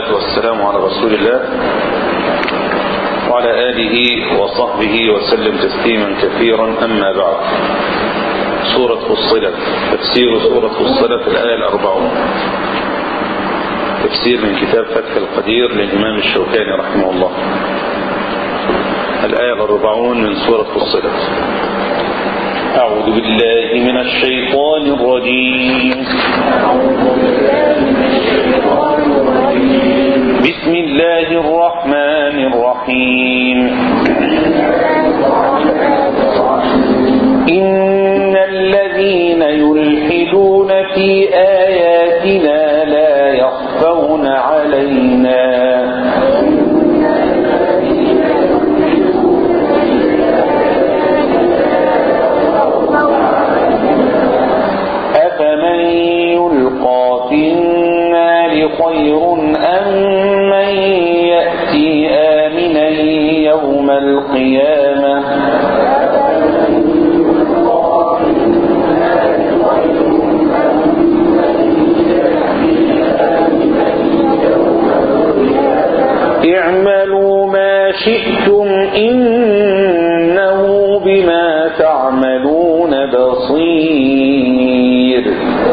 والسلام على رسول الله وعلى آله وصحبه وسلم تسليما كثيرا أما بعد سورة فصلت تفسير سورة فصلت الآية الأربعون تفسير من كتاب فتح القدير للإمام الشوكاني رحمه الله الآية الأربعون من سورة فصلت أعوذ بالله من الشيطان الرجيم بسم الله الرحمن الرحيم إن الذين يلحدون في آياتنا لا يخفون علينا أفمن يلقى في النار خير أم من يأتي آمنا يوم القيامة اعملوا ما شئتم إنه بما تعملون بصير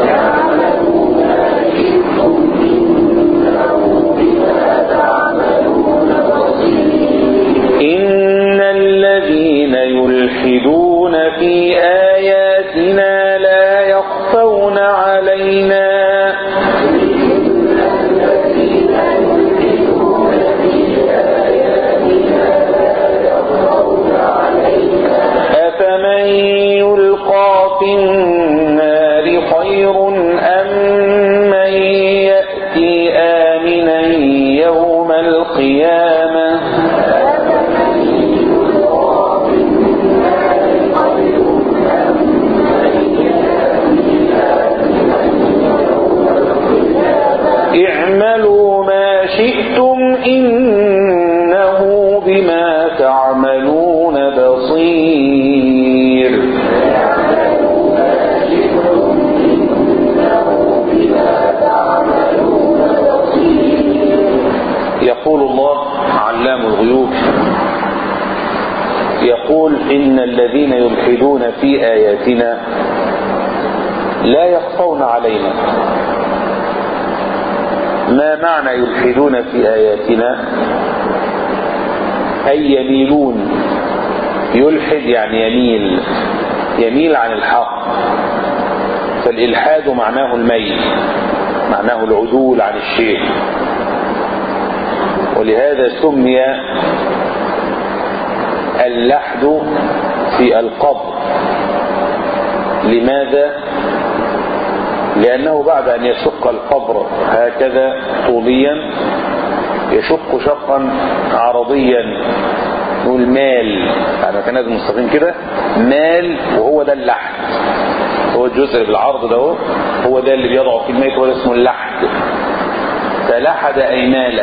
إن الذين يلحدون في آياتنا لا يخفون علينا أفمن يلقى في النار خير أم من يأتي آمنا يوم القيامة اعملوا ما شئتم إنه بما تعملون بصير يقول الله علام الغيوب يقول إن الذين يلحدون في آياتنا لا يخفون علينا ما معنى يلحدون في آياتنا أي يميلون يلحد يعني يميل يميل عن الحق فالإلحاد معناه الميل معناه العدول عن الشيء ولهذا سمي اللحد في القبر لماذا لأنه بعد أن يشق القبر هكذا طوليا يشق شقا عرضيا نقول مال يعني كان لازم مستقيم كده مال وهو ده اللحد هو الجزء اللي بالعرض ده هو, هو ده اللي بيضعه في الميت هو ده اسمه اللحد فلحد أي مالا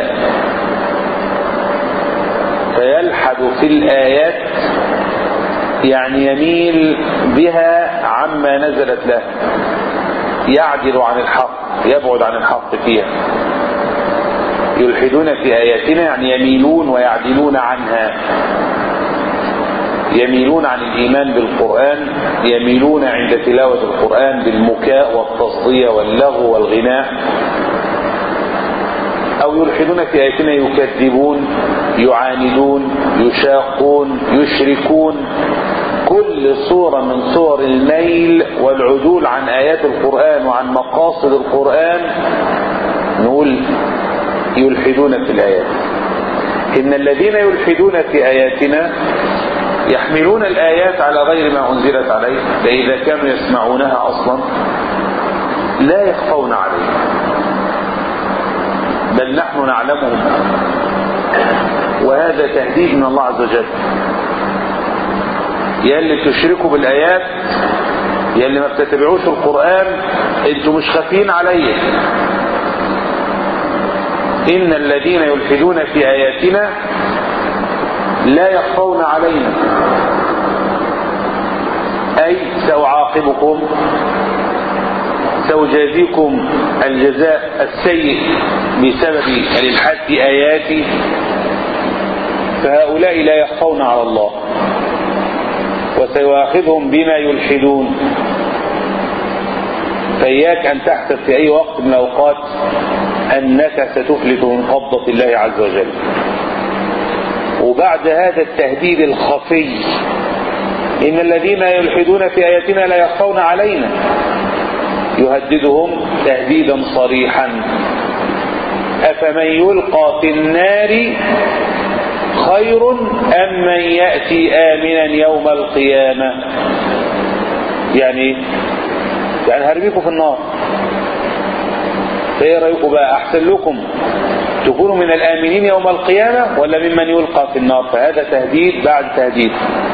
فيلحد في الآيات يعني يميل بها عما نزلت له يعدل عن الحق يبعد عن الحق فيها يلحدون في آياتنا يعني يميلون ويعدلون عنها يميلون عن الإيمان بالقرآن يميلون عند تلاوة القرآن بالمكاء والتصدية واللغو والغناء أو يلحدون في آياتنا يكذبون يعاندون يشاقون يشركون كل صورة من صور الميل والعدول عن آيات القرآن وعن مقاصد القرآن نقول يلحدون في الآيات إن الذين يلحدون في آياتنا يحملون الآيات على غير ما أنزلت عليه فإذا كانوا يسمعونها أصلا لا يخفون عليه بل نحن نعلمهم وهذا تهديد من الله عز وجل يا اللي تشركوا بالآيات يا اللي ما بتتبعوش القرآن انتوا مش خافين عليا إن الذين يلحدون في آياتنا لا يخفون علينا أي سأعاقبكم سأجازيكم الجزاء السيء بسبب الإلحاد في آياتي فهؤلاء لا يخفون على الله وسيؤاخذهم بما يلحدون فإياك أن تحسب في أي وقت من الأوقات أنك ستفلت من قبضة الله عز وجل وبعد هذا التهديد الخفي إن الذين يلحدون في آياتنا لا يخفون علينا يهددهم تهديدا صريحا أفمن يلقى في النار خير أم من يأتي آمنا يوم القيامة يعني يعني هرميكم في النار فايه رايكم بقى احسن لكم تكونوا من الامنين يوم القيامه ولا ممن يلقى في النار فهذا تهديد بعد تهديد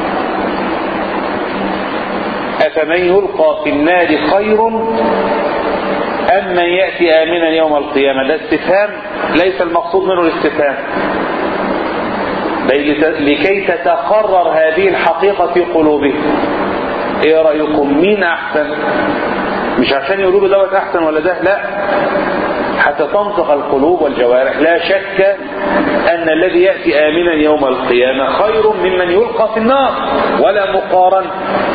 افمن يلقى في النار خير ام من ياتي امنا يوم القيامه ده استفهام ليس المقصود منه الاستفهام بل لكي تتقرر هذه الحقيقه في قلوبهم ايه رايكم مين احسن مش عشان يقولوا له دوت احسن ولا ده لا حتى تنطق القلوب والجوارح لا شك ان الذي ياتي امنا يوم القيامه خير ممن يلقى في النار ولا مقارن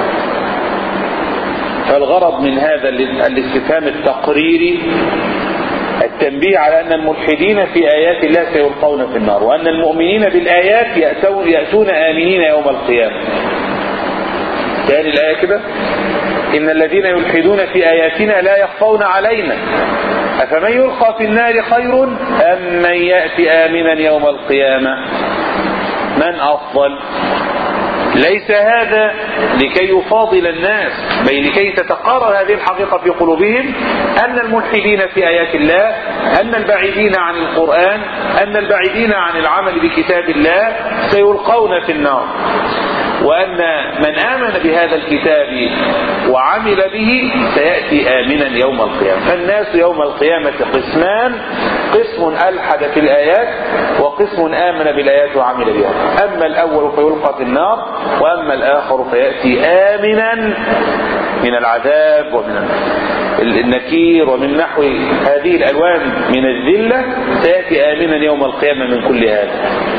فالغرض من هذا الاستفهام التقريري التنبيه على ان الملحدين في ايات الله سيلقون في النار وان المؤمنين بالايات يأتون, ياتون امنين يوم القيامه تاني الايه كده إن الذين يلحدون في آياتنا لا يخفون علينا أفمن يلقى في النار خير أم من يأتي آمنا يوم القيامة من أفضل ليس هذا لكي يفاضل الناس بل لكي تتقرر هذه الحقيقة في قلوبهم أن الملحدين في آيات الله أن البعيدين عن القرآن أن البعيدين عن العمل بكتاب الله سيلقون في النار وأن من آمن بهذا الكتاب وعمل به سيأتي آمنا يوم القيامة فالناس يوم القيامة قسمان قسم ألحد في الآيات وقسم آمن بالآيات وعمل بها أما الأول فيلقى في النار وأما الآخر فيأتي آمنا من العذاب ومن النكير ومن نحو هذه الألوان من الذلة سيأتي آمنا يوم القيامة من كل هذا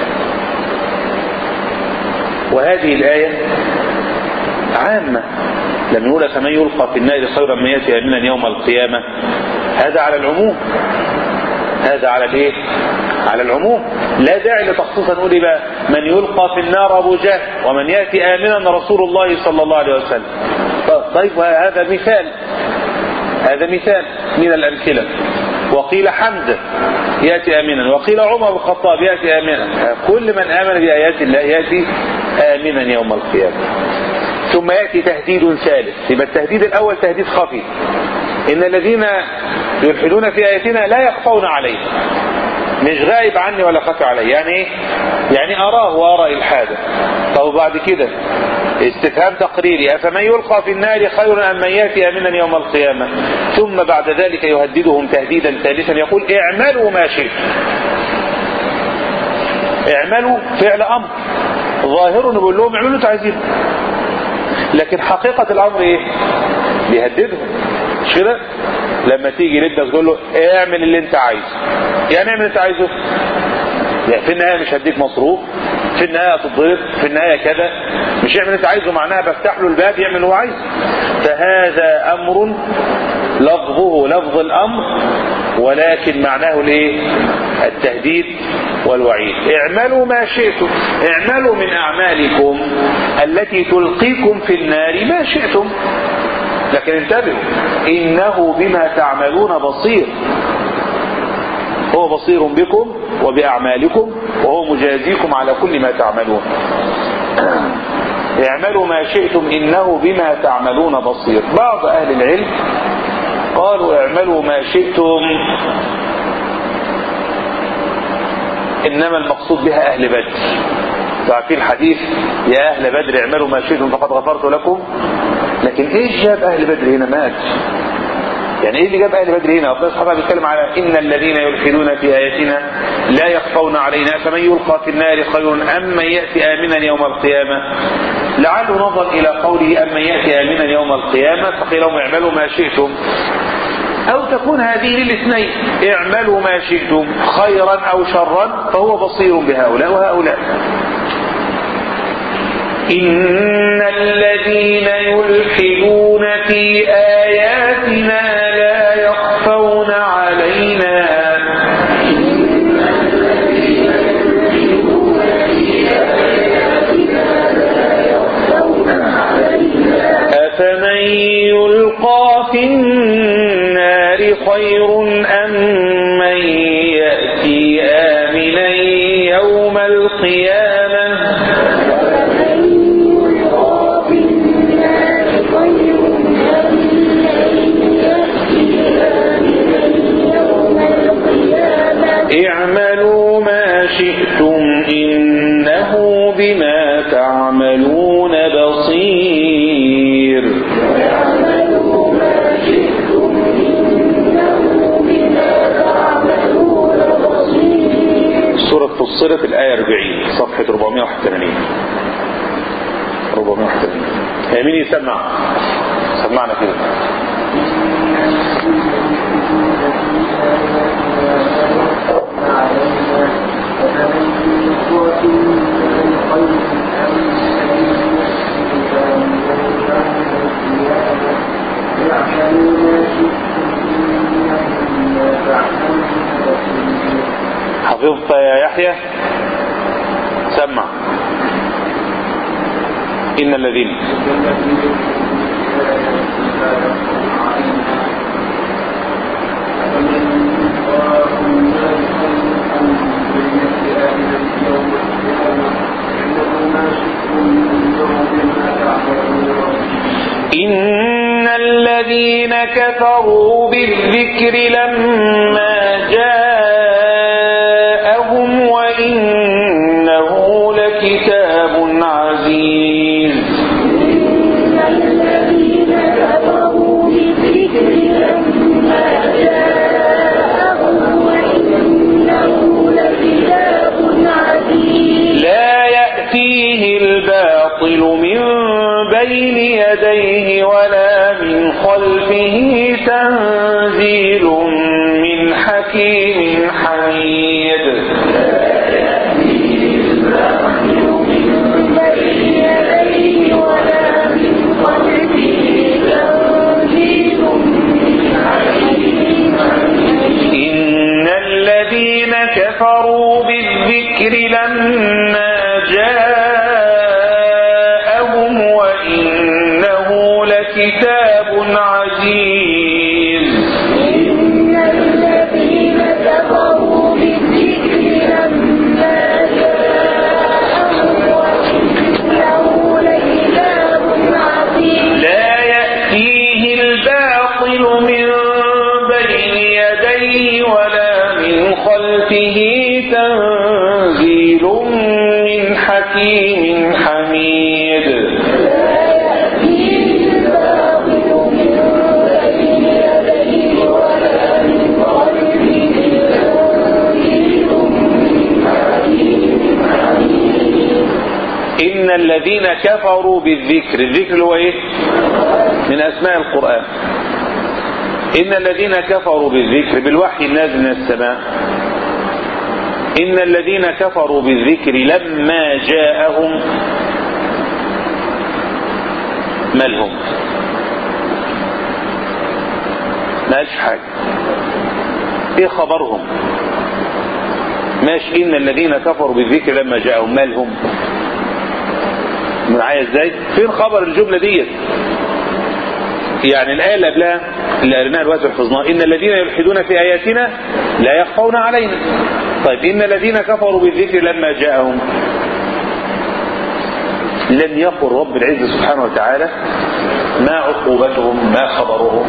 وهذه الآية عامة لم يقول فمن يلقى في النار خيرا من يأتي آمنا يوم القيامة هذا على العموم هذا على الايه على العموم لا داعي لتخصيصا نقول بقى من يلقى في النار ابو جهل ومن ياتي امنا رسول الله صلى الله عليه وسلم طيب هذا مثال هذا مثال من الامثله وقيل حمزه ياتي امنا وقيل عمر بن الخطاب ياتي امنا كل من امن بايات الله ياتي امنا يوم القيامه ثم ياتي تهديد ثالث يبقى التهديد الاول تهديد خفي ان الذين يلحدون في اياتنا لا يخفون عليه مش غايب عني ولا خفي علي يعني ايه يعني اراه وارى الحاده طب بعد كده استفهام تقريري افمن يلقى في النار خير ام من ياتي امنا يوم القيامه ثم بعد ذلك يهددهم تهديدا ثالثا يقول اعملوا ما شئتم اعملوا فعل امر ظاهر بيقول لهم اعملوا انتوا عايزينه لكن حقيقه الامر ايه بيهددهم مش كده لما تيجي لابنك تقول له اعمل اللي انت عايزه يعني اعمل اللي انت عايزه يعني في النهايه مش هديك مصروف في النهايه هتتضرب في النهايه كذا مش يعمل اللي انت عايزه معناها بفتح له الباب يعمل اللي هو عايزه فهذا امر لفظه لفظ الامر ولكن معناه الايه التهديد والوعيد اعملوا ما شئتم اعملوا من اعمالكم التي تلقيكم في النار ما شئتم لكن انتبهوا انه بما تعملون بصير هو بصير بكم وبأعمالكم وهو مجازيكم على كل ما تعملون اعملوا ما شئتم إنه بما تعملون بصير بعض أهل العلم قالوا اعملوا ما شئتم إنما المقصود بها أهل بدر ففي الحديث يا أهل بدر اعملوا ما شئتم فقد غفرت لكم لكن ايش جاب أهل بدر هنا مات يعني ايه اللي جاب اهل بدر هنا ربنا سبحانه بيتكلم على ان الذين يلحدون في اياتنا لا يخفون علينا فمن يلقى في النار خير ام من ياتي امنا يوم القيامه لعله نظر الى قوله ام من ياتي امنا يوم القيامه فقيل لهم اعملوا ما شئتم أو تكون هذه للاثنين اعملوا ما شئتم خيرا أو شرا فهو بصير بهؤلاء وهؤلاء إن الذين يلحدون في آياتنا لا يخفون علينا أفمن يلقى في النار خير أم من يأتي آمنا يوم القيامة اعملوا ما شئتم إنه بما تعملون بصير سورة فصلت الآية 40 صفحة 481 481 يا مين يسمع سمعنا كده حفظت يا يحيى سمع إن الذين إن الذين كفروا بالذكر لما جاءهم وإنه لكتاب عزيز لا يأتيه الباطل من بين يديه ولا من خلفه تنزيل من حكيم حميد إن الذين كفروا بالذكر لما جاءهم وإنه لكتاب عزيز لا يأتيه الباطل من بين يديه ولا من خلفه تنزيل من حكيم حميد إن الذين كفروا بالذكر الذكر اللي هو إيه من أسماء القرآن إن الذين كفروا بالذكر بالوحي النازل من السماء إن الذين كفروا بالذكر لما جاءهم مالهم ما قالش حاجة ايه خبرهم ماشي إن الذين كفروا بالذكر لما جاءهم مالهم معايا ازاي فين خبر الجملة ديت يعني الآية اللي قبلها اللي قريناها دلوقتي وحفظناها إن الذين يلحدون في آياتنا لا يخفون علينا طيب إن الذين كفروا بالذكر لما جاءهم لم يقل رب العزة سبحانه وتعالى ما عقوبتهم ما خبرهم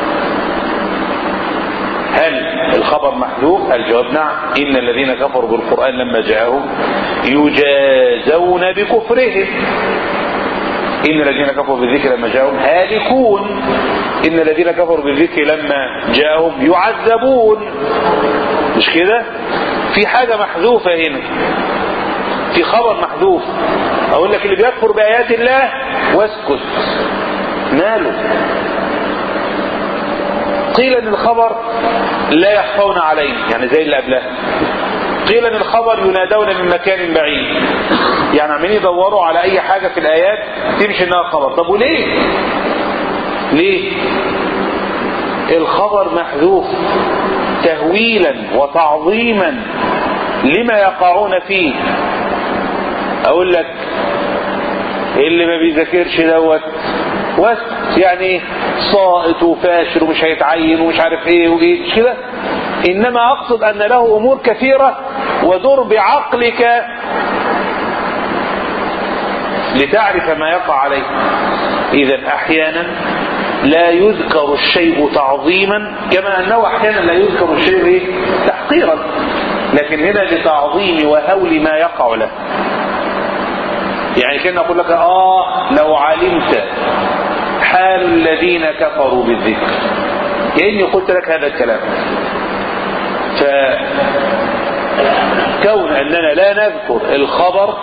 هل الخبر محذوف الجواب نعم إن الذين كفروا بالقرآن لما جاءهم يجازون بكفرهم إن الذين كفروا بالذكر لما جاءهم هالكون إن الذين كفروا بالذكر لما جاءهم يعذبون مش كده في حاجة محذوفة هنا في خبر محذوف أقول لك اللي بيكفر بآيات الله واسكت ماله قيل ان الخبر لا يخفون عليه يعني زي اللي قبلها قيل ان الخبر ينادون من مكان بعيد يعني عمالين يدوروا على اي حاجة في الايات تمشي انها خبر طب وليه ليه الخبر محذوف تهويلا وتعظيما لما يقعون فيه اقول لك اللي ما بيذاكرش دوت وس يعني ساقط وفاشل ومش هيتعين ومش عارف ايه وايه مش كده انما اقصد ان له امور كثيرة ودر بعقلك لتعرف ما يقع عليه اذا احيانا لا يذكر الشيء تعظيما كما انه احيانا لا يذكر الشيء إيه؟ تحقيرا لكن هنا لتعظيم وهول ما يقع له يعني كان اقول لك اه لو علمت حال الذين كفروا بالذكر كاني قلت لك هذا الكلام فكون اننا لا نذكر الخبر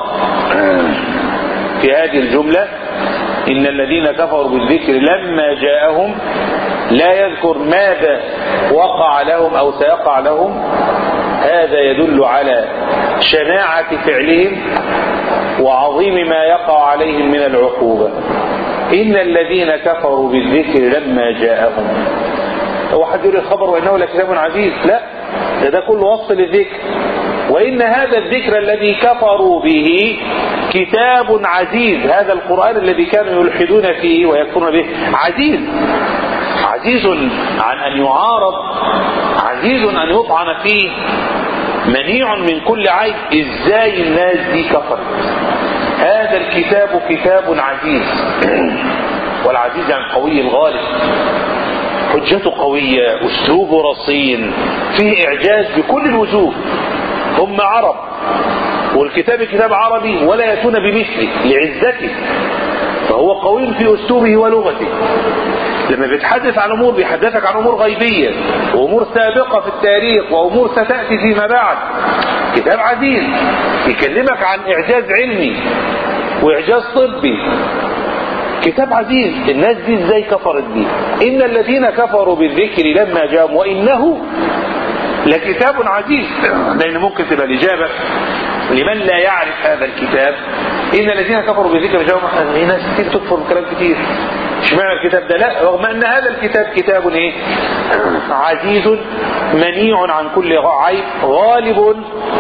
في هذه الجملة ان الذين كفروا بالذكر لما جاءهم لا يذكر ماذا وقع لهم او سيقع لهم هذا يدل على شناعة فعلهم وعظيم ما يقع عليهم من العقوبة إن الذين كفروا بالذكر لما جاءهم هو حد يقول الخبر وإنه لكتاب عزيز لا ده, ده كله وصف للذكر وإن هذا الذكر الذي كفروا به كتاب عزيز هذا القرآن الذي كانوا يلحدون فيه ويكفرون به عزيز عزيز عن أن يعارض عزيز أن يطعن فيه منيع من كل عيب ازاي الناس دي كفرت هذا الكتاب كتاب عزيز والعزيز يعني القوي الغالب حجته قوية اسلوبه رصين فيه اعجاز بكل الوجوه هم عرب والكتاب كتاب عربي ولا يأتون بمثله لعزته فهو قوي في اسلوبه ولغته لما بيتحدث عن امور بيحدثك عن امور غيبية وامور سابقة في التاريخ وامور ستأتي فيما بعد كتاب عزيز يكلمك عن اعجاز علمي واعجاز طبي كتاب عزيز الناس دي ازاي كفرت بيه ان الذين كفروا بالذكر لما جاءهم وانه لكتاب عزيز لان ممكن تبقى الاجابه لمن لا يعرف هذا الكتاب ان الذين كفروا بالذكر جاءهم في ناس كتير تكفر بكلام كتير اشمعنى الكتاب ده لا رغم ان هذا الكتاب كتاب ايه عزيز منيع عن كل عيب غالب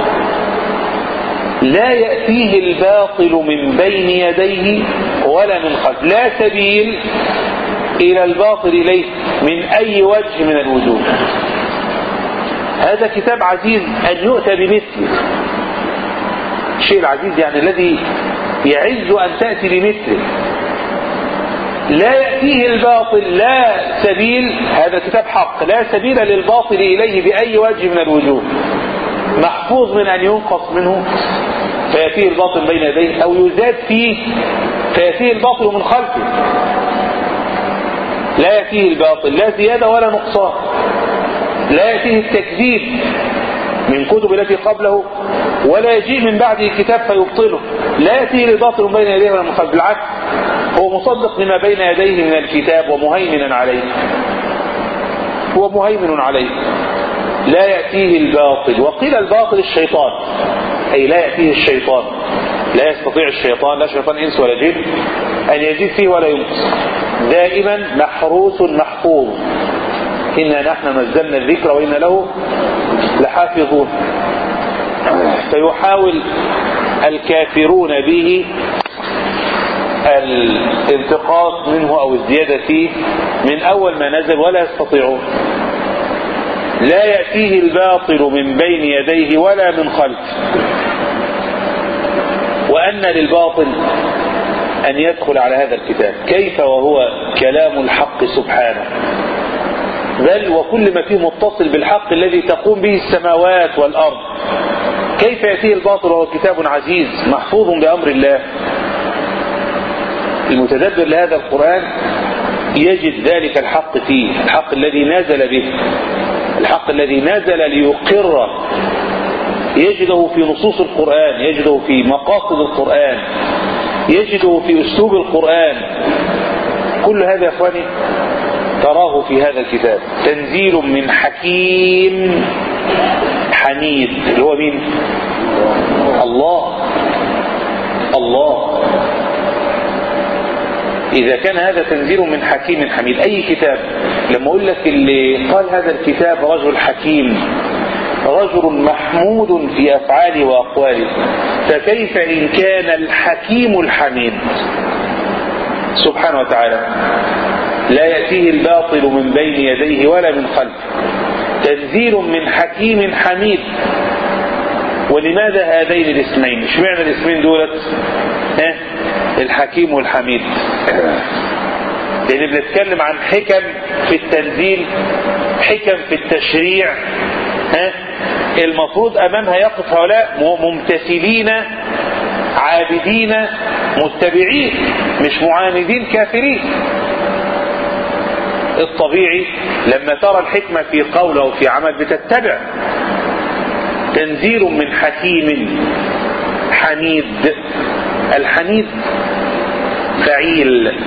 لا يأتيه الباطل من بين يديه ولا من خلف لا سبيل إلى الباطل إليه من أي وجه من الوجوه هذا كتاب عزيز أن يؤتى بمثله الشيء العزيز يعني الذي يعز أن تأتي بمثله لا يأتيه الباطل لا سبيل هذا كتاب حق لا سبيل للباطل إليه بأي وجه من الوجوه محفوظ من أن ينقص منه فيأتيه الباطل بين يديه أو يزاد فيه فيأتيه الباطل من خلفه لا يأتيه الباطل لا زيادة ولا نقصان لا يأتيه التكذيب من كتب التي قبله ولا يجيء من بعده كتاب فيبطله لا يأتيه الباطل بين يديه ولا من خلفه بالعكس هو مصدق لما بين يديه من الكتاب ومهيمنا عليه هو مهيمن عليه لا يأتيه الباطل وقيل الباطل الشيطان أي لا يأتيه الشيطان لا يستطيع الشيطان لا شيطان إنس ولا جن أن يزيد فيه ولا ينقص دائما محروس محفوظ إنا نحن نزلنا الذكر وإنا له لحافظون فيحاول الكافرون به الانتقاص منه أو الزيادة فيه من أول ما نزل ولا يستطيعون لا يأتيه الباطل من بين يديه ولا من خلفه وأن للباطل أن يدخل على هذا الكتاب كيف وهو كلام الحق سبحانه بل وكل ما فيه متصل بالحق الذي تقوم به السماوات والأرض كيف يأتيه الباطل وهو كتاب عزيز محفوظ بأمر الله المتدبر لهذا القرآن يجد ذلك الحق فيه الحق الذي نزل به الحق الذي نزل ليقر يجده في نصوص القرآن يجده في مقاصد القرآن يجده في أسلوب القرآن كل هذا يا أخواني تراه في هذا الكتاب تنزيل من حكيم حميد اللي هو مين الله الله إذا كان هذا تنزيل من حكيم حميد أي كتاب لما أقول لك اللي قال هذا الكتاب رجل حكيم رجل محمود في أفعاله وأقواله فكيف إن كان الحكيم الحميد سبحانه وتعالى لا يأتيه الباطل من بين يديه ولا من خلفه تنزيل من حكيم حميد ولماذا هذين الاسمين اشمعنى الاسمين دولت ها الحكيم والحميد لان بنتكلم عن حكم في التنزيل حكم في التشريع ها المفروض امامها يقف هؤلاء ممتثلين عابدين متبعين مش معاندين كافرين الطبيعي لما ترى الحكمة في قول أو في عمل بتتبع تنزيل من حكيم حميد الحميد فعيل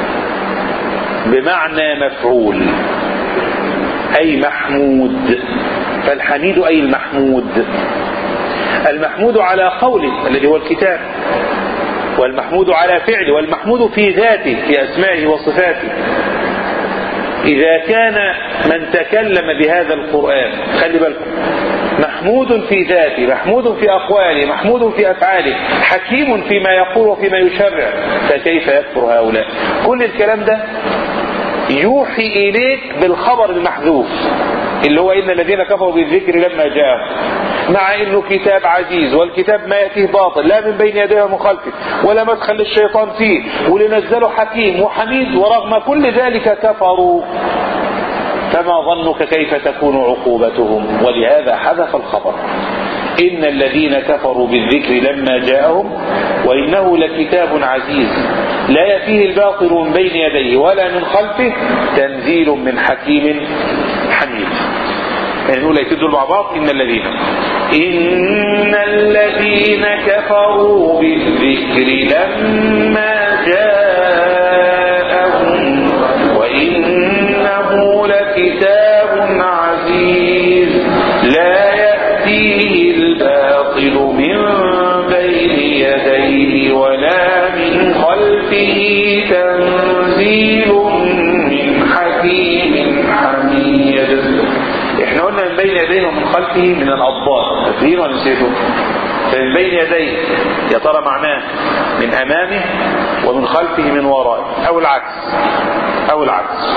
بمعنى مفعول أي محمود فالحميد أي المحمود المحمود على قوله الذي هو الكتاب والمحمود على فعله والمحمود في ذاته في أسمائه وصفاته إذا كان من تكلم بهذا القرآن خلي بالكم محمود في ذاته محمود في أقواله محمود في أفعاله حكيم فيما يقول وفيما يشرع فكيف يكفر هؤلاء كل الكلام ده يوحي إليك بالخبر المحذوف اللي هو إن الذين كفروا بالذكر لما جاءهم مع انه كتاب عزيز والكتاب ما يأتيه باطل لا من بين يديه ومن خلفه ولا مدخل للشيطان فيه ولنزله حكيم وحميد ورغم كل ذلك كفروا فما ظنك كيف تكون عقوبتهم ولهذا حذف الخبر إن الذين كفروا بالذكر لما جاءهم وإنه لكتاب عزيز لا يأتيه الباطل من بين يديه ولا من خلفه تنزيل من حكيم حميد يعني نقول الايتين دول مع بعض ان الذين ان الذين كفروا بالذكر لما جاءهم وانه لكتاب عزيز لا ياتيه الباطل من بين يديه ولا من خلفه تنزيل من حكيم حميد احنا قلنا من بين يديه ومن خلفه من الاضداد فاكرين ولا نسيتوا فمن بين يديه يا ترى معناه من امامه ومن خلفه من ورائه او العكس او العكس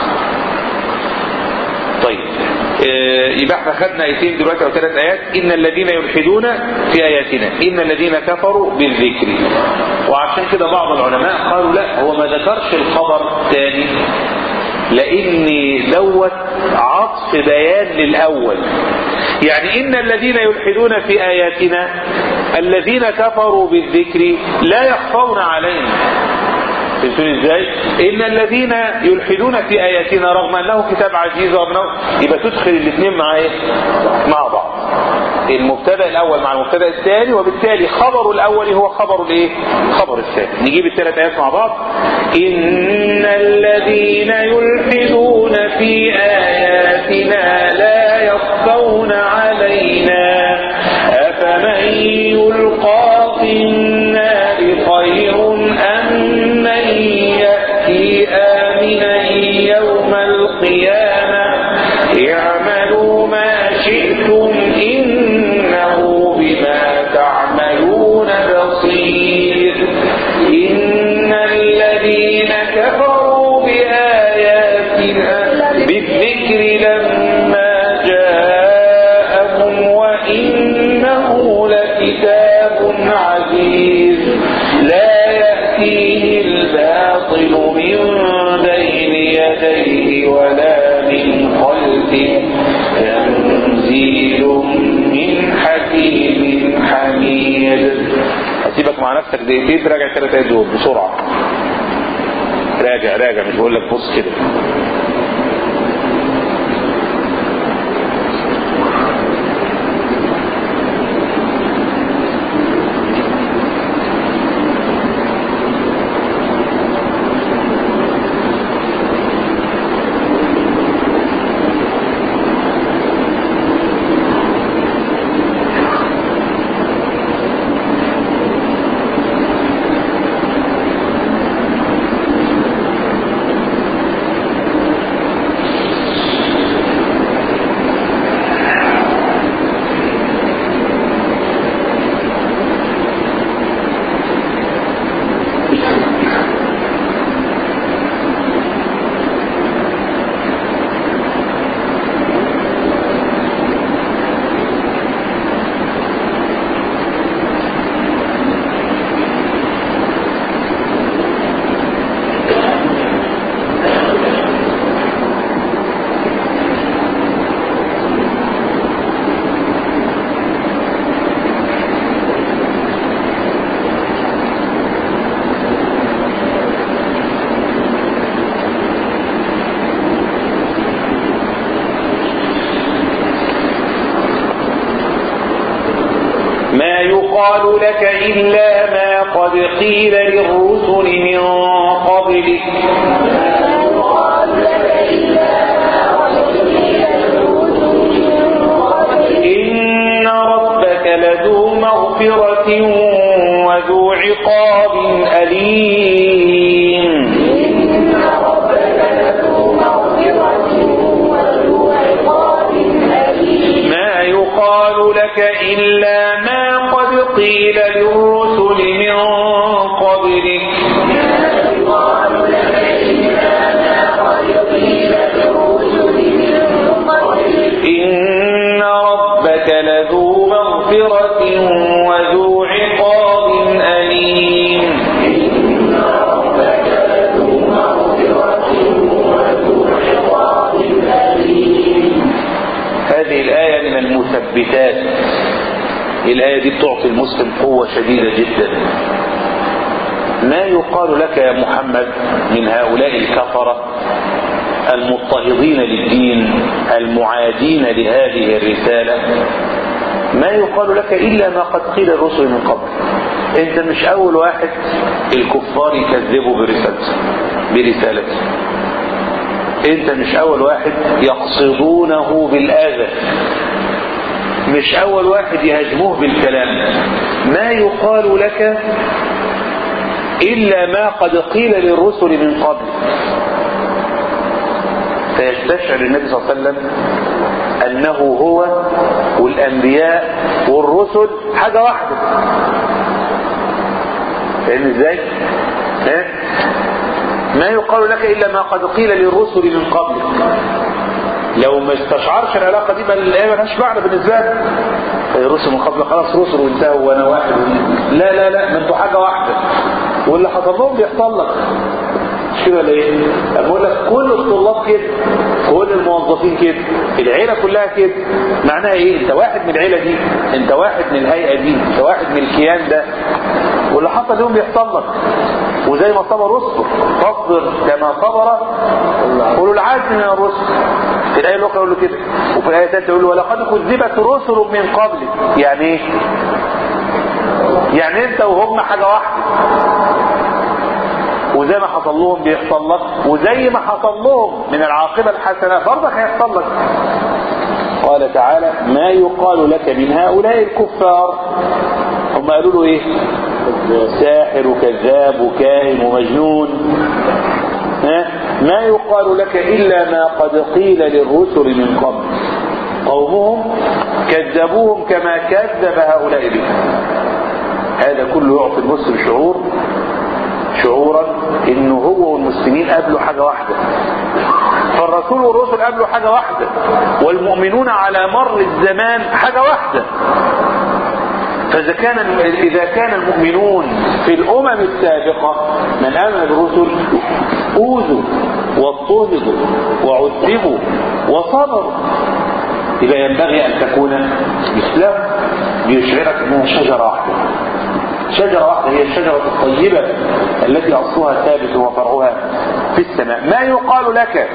طيب يبقى احنا خدنا ايتين دلوقتي او ثلاث ايات ان الذين يلحدون في اياتنا ان الذين كفروا بالذكر وعشان كده بعض العلماء قالوا لا هو ما ذكرش الخبر تاني لان دوت عطف بيان للاول يعني ان الذين يلحدون في اياتنا الذين كفروا بالذكر لا يخفون علينا فهمتوني ازاي ان الذين يلحدون في اياتنا رغم انه كتاب عزيز ورغم يبقى تدخل الاثنين مع ايه مع بعض المبتدا الاول مع المبتدا الثاني وبالتالي خبر الاول هو خبر الايه خبر الثاني نجيب الثلاث ايات مع بعض ان الذين يلحدون في اياتنا لا يخفون علينا افمن يلقى في النار خير ام من ياتي امنا يوم القيامه اعملوا ما شئتم انه بما تعملون بصير ان الذين كفروا باياتنا بالذكر لما جاءهم وانه لكتاب عزيز لا ياتيه الباطل من بين يديه ولا من خلفه تنزيل من حكيم حميد هسيبك مع نفسك دقيقتين تراجع الثلاث ايات دول بسرعه راجع راجع مش بقول لك بص كده يقال لك إلا ما قد قيل للرسل من قبلك إن ربك لذو مغفرة وذو عقاب أليم ما يقال لك إلا ما قد قيل للرسل من قبلك إن ربك لذو مغفرة وذو عقاب أليم هذه الآية من المثبتات الآية دي بتعطي المسلم قوة شديدة جدا ما يقال لك يا محمد من هؤلاء الكفرة المضطهدين للدين المعادين لهذه الرسالة ما يقال لك إلا ما قد قيل الرسل من قبل انت مش اول واحد الكفار يكذبوا برسالته برسالته انت مش اول واحد يقصدونه بالاذى مش اول واحد يهاجموه بالكلام ما يقال لك الا ما قد قيل للرسل من قبل فيستشعر النبي صلى الله عليه وسلم انه هو والانبياء والرسل حاجة واحدة فاهم ازاي ها ما يقال لك الا ما قد قيل للرسل من قبلك لو ما استشعرش العلاقه دي بل الايه ملهاش معنى بالنسبه لك الرسل من قبل خلاص رسل وانتهوا وانا واحد لا لا لا ما انتوا حاجه واحده واللي حصل لهم بيحصل لك مش كده ولا ايه؟ بقول لك كل الطلاب كده كل الموظفين كده العيله كلها كده معناها ايه؟ انت واحد من العيله دي انت واحد من الهيئه دي انت واحد من الكيان ده واللي حصل لهم بيحصل لك وزي ما صبر اصبر فاصبر كما صبر اولو العزم من الرسل في الايه الاخرى يقول له كده وفي الايه الثالثه يقول له ولقد كذبت رسل من قبلك يعني ايه؟ يعني انت وهم حاجه واحده وزي ما حصل لهم بيحصل لك وزي ما حصل لهم من العاقبه الحسنه برضك هيحصل لك قال تعالى ما يقال لك من هؤلاء الكفار هم قالوا له ايه ساحر وكذاب وكاهن ومجنون ها ما يقال لك إلا ما قد قيل للرسل من قبل قومهم كذبوهم كما كذب هؤلاء به هذا كله يعطي المسلم شعور شعورا انه هو والمسلمين قابلوا حاجة واحدة فالرسول والرسل قابلوا حاجة واحدة والمؤمنون على مر الزمان حاجة واحدة فإذا كان إذا كان المؤمنون في الأمم السابقة من آمن بالرسل أوذوا واضطهدوا وعذبوا وصبروا يبقى ينبغي أن تكون إسلام ليشعرك أنها شجرة واحدة شجرة واحدة هي الشجرة الطيبة التي أصلها ثابت وفرعها في السماء ما يقال لك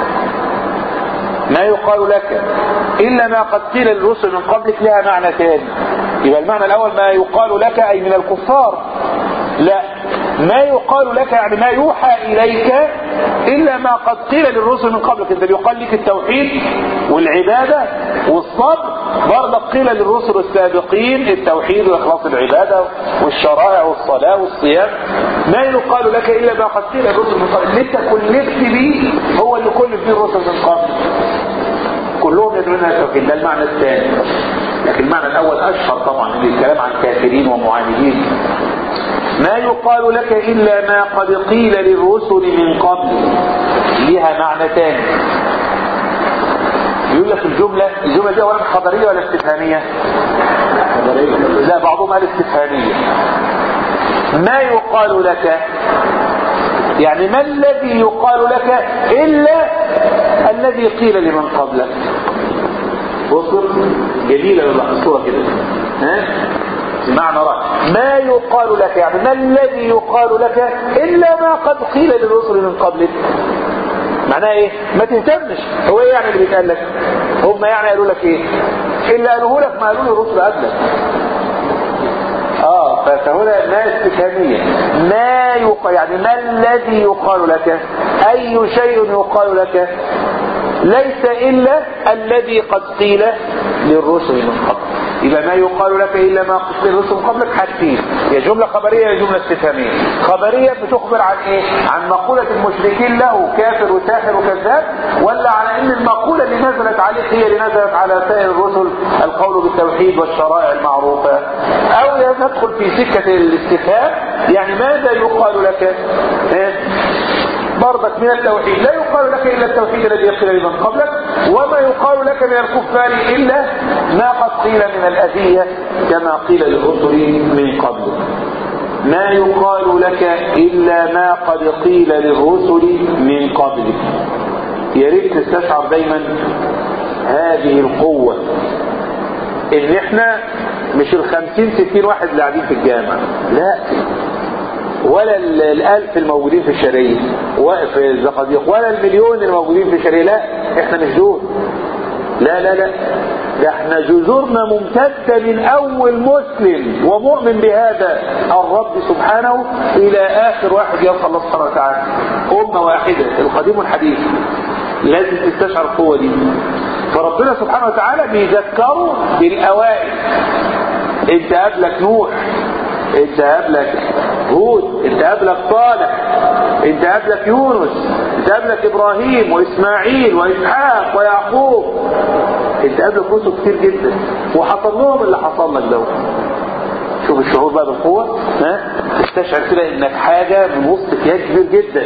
ما يقال لك إلا ما قد قيل للرسل من قبلك لها معنى ثاني يبقى المعنى الأول ما يقال لك أي من الكفار لا ما يقال لك يعني ما يوحى إليك إلا ما قد قيل للرسل من قبلك أنت يقال لك التوحيد والعبادة والصبر برضك قيل للرسل السابقين التوحيد وإخلاص العبادة والشرائع والصلاة والصيام ما يقال لك إلا ما قد قيل للرسل من قبل اللي انت كلفت بيه هو اللي كلف بيه الرسل من قبل كلهم يدعون التوحيد ده المعنى الثاني لكن المعنى الأول أشهر طبعا من الكلام عن كافرين ومعاندين ما يقال لك إلا ما قد قيل للرسل من قبل لها معنى ثاني يقول لك الجملة الجملة دي أولا خبرية ولا استفهامية لا بعضهم قال استفهامية ما يقال لك يعني ما الذي يقال لك إلا الذي قيل لمن قبلك بصر جميلة الصورة كده ها معنى رأي ما يقال لك يعني ما الذي يقال لك إلا ما قد قيل للرسل من قبلك معناه ايه ما تهتمش هو ايه يعني اللي بيتقال لك هم يعني قالوا لك ايه اللي قالوه لك ما قالوه الرسل قبلك اه استفهامية ما يقال يعني ما الذي يقال لك أي شيء يقال لك ليس إلا الذي قد قيل للرسل من قبل يبقى ما يقال لك إلا ما قيل للرسل من قبلك حاجتين يا جملة خبرية يا جملة استفهامية خبرية بتخبر عن إيه عن مقولة المشركين له كافر وساحر وكذاب ولا على إن المقولة اللي نزلت عليه هي اللي نزلت على سائر الرسل القول بالتوحيد والشرائع المعروفة أو تدخل في سكة الاستفهام يعني ماذا يقال لك إيه؟ برضك من التوحيد لا يقال لك إلا التوحيد الذي قيل لمن قبلك وما يقال لك من الكفار إلا ما قد قيل من الأذية كما قيل للرسل من قبل ما يقال لك إلا ما قد قيل للرسل من قبل يا ريت تستشعر دايما هذه القوة ان احنا مش الخمسين ستين واحد اللي قاعدين في الجامعة لا ولا الالف الموجودين في الشرقية في الزقازيق ولا المليون الموجودين في الشرقية لا احنا مش دول لا لا لا ده احنا جذورنا ممتدة من اول مسلم ومؤمن بهذا الرب سبحانه الى اخر واحد يلقى الله سبحانه وتعالى امة واحدة القديم والحديث لازم تستشعر القوة دي فربنا سبحانه وتعالى بيذكروا بالاوائل انت قبلك نوح انت قبلك هود انت قبلك صالح انت قبلك يونس انت قبلك ابراهيم واسماعيل واسحاق ويعقوب انت قبلك رسل كتير جدا وحصل لهم اللي حصل لك دوت شوف الشعور بقى بالقوة ها تستشعر كده انك حاجة من وسط كيان كبير جدا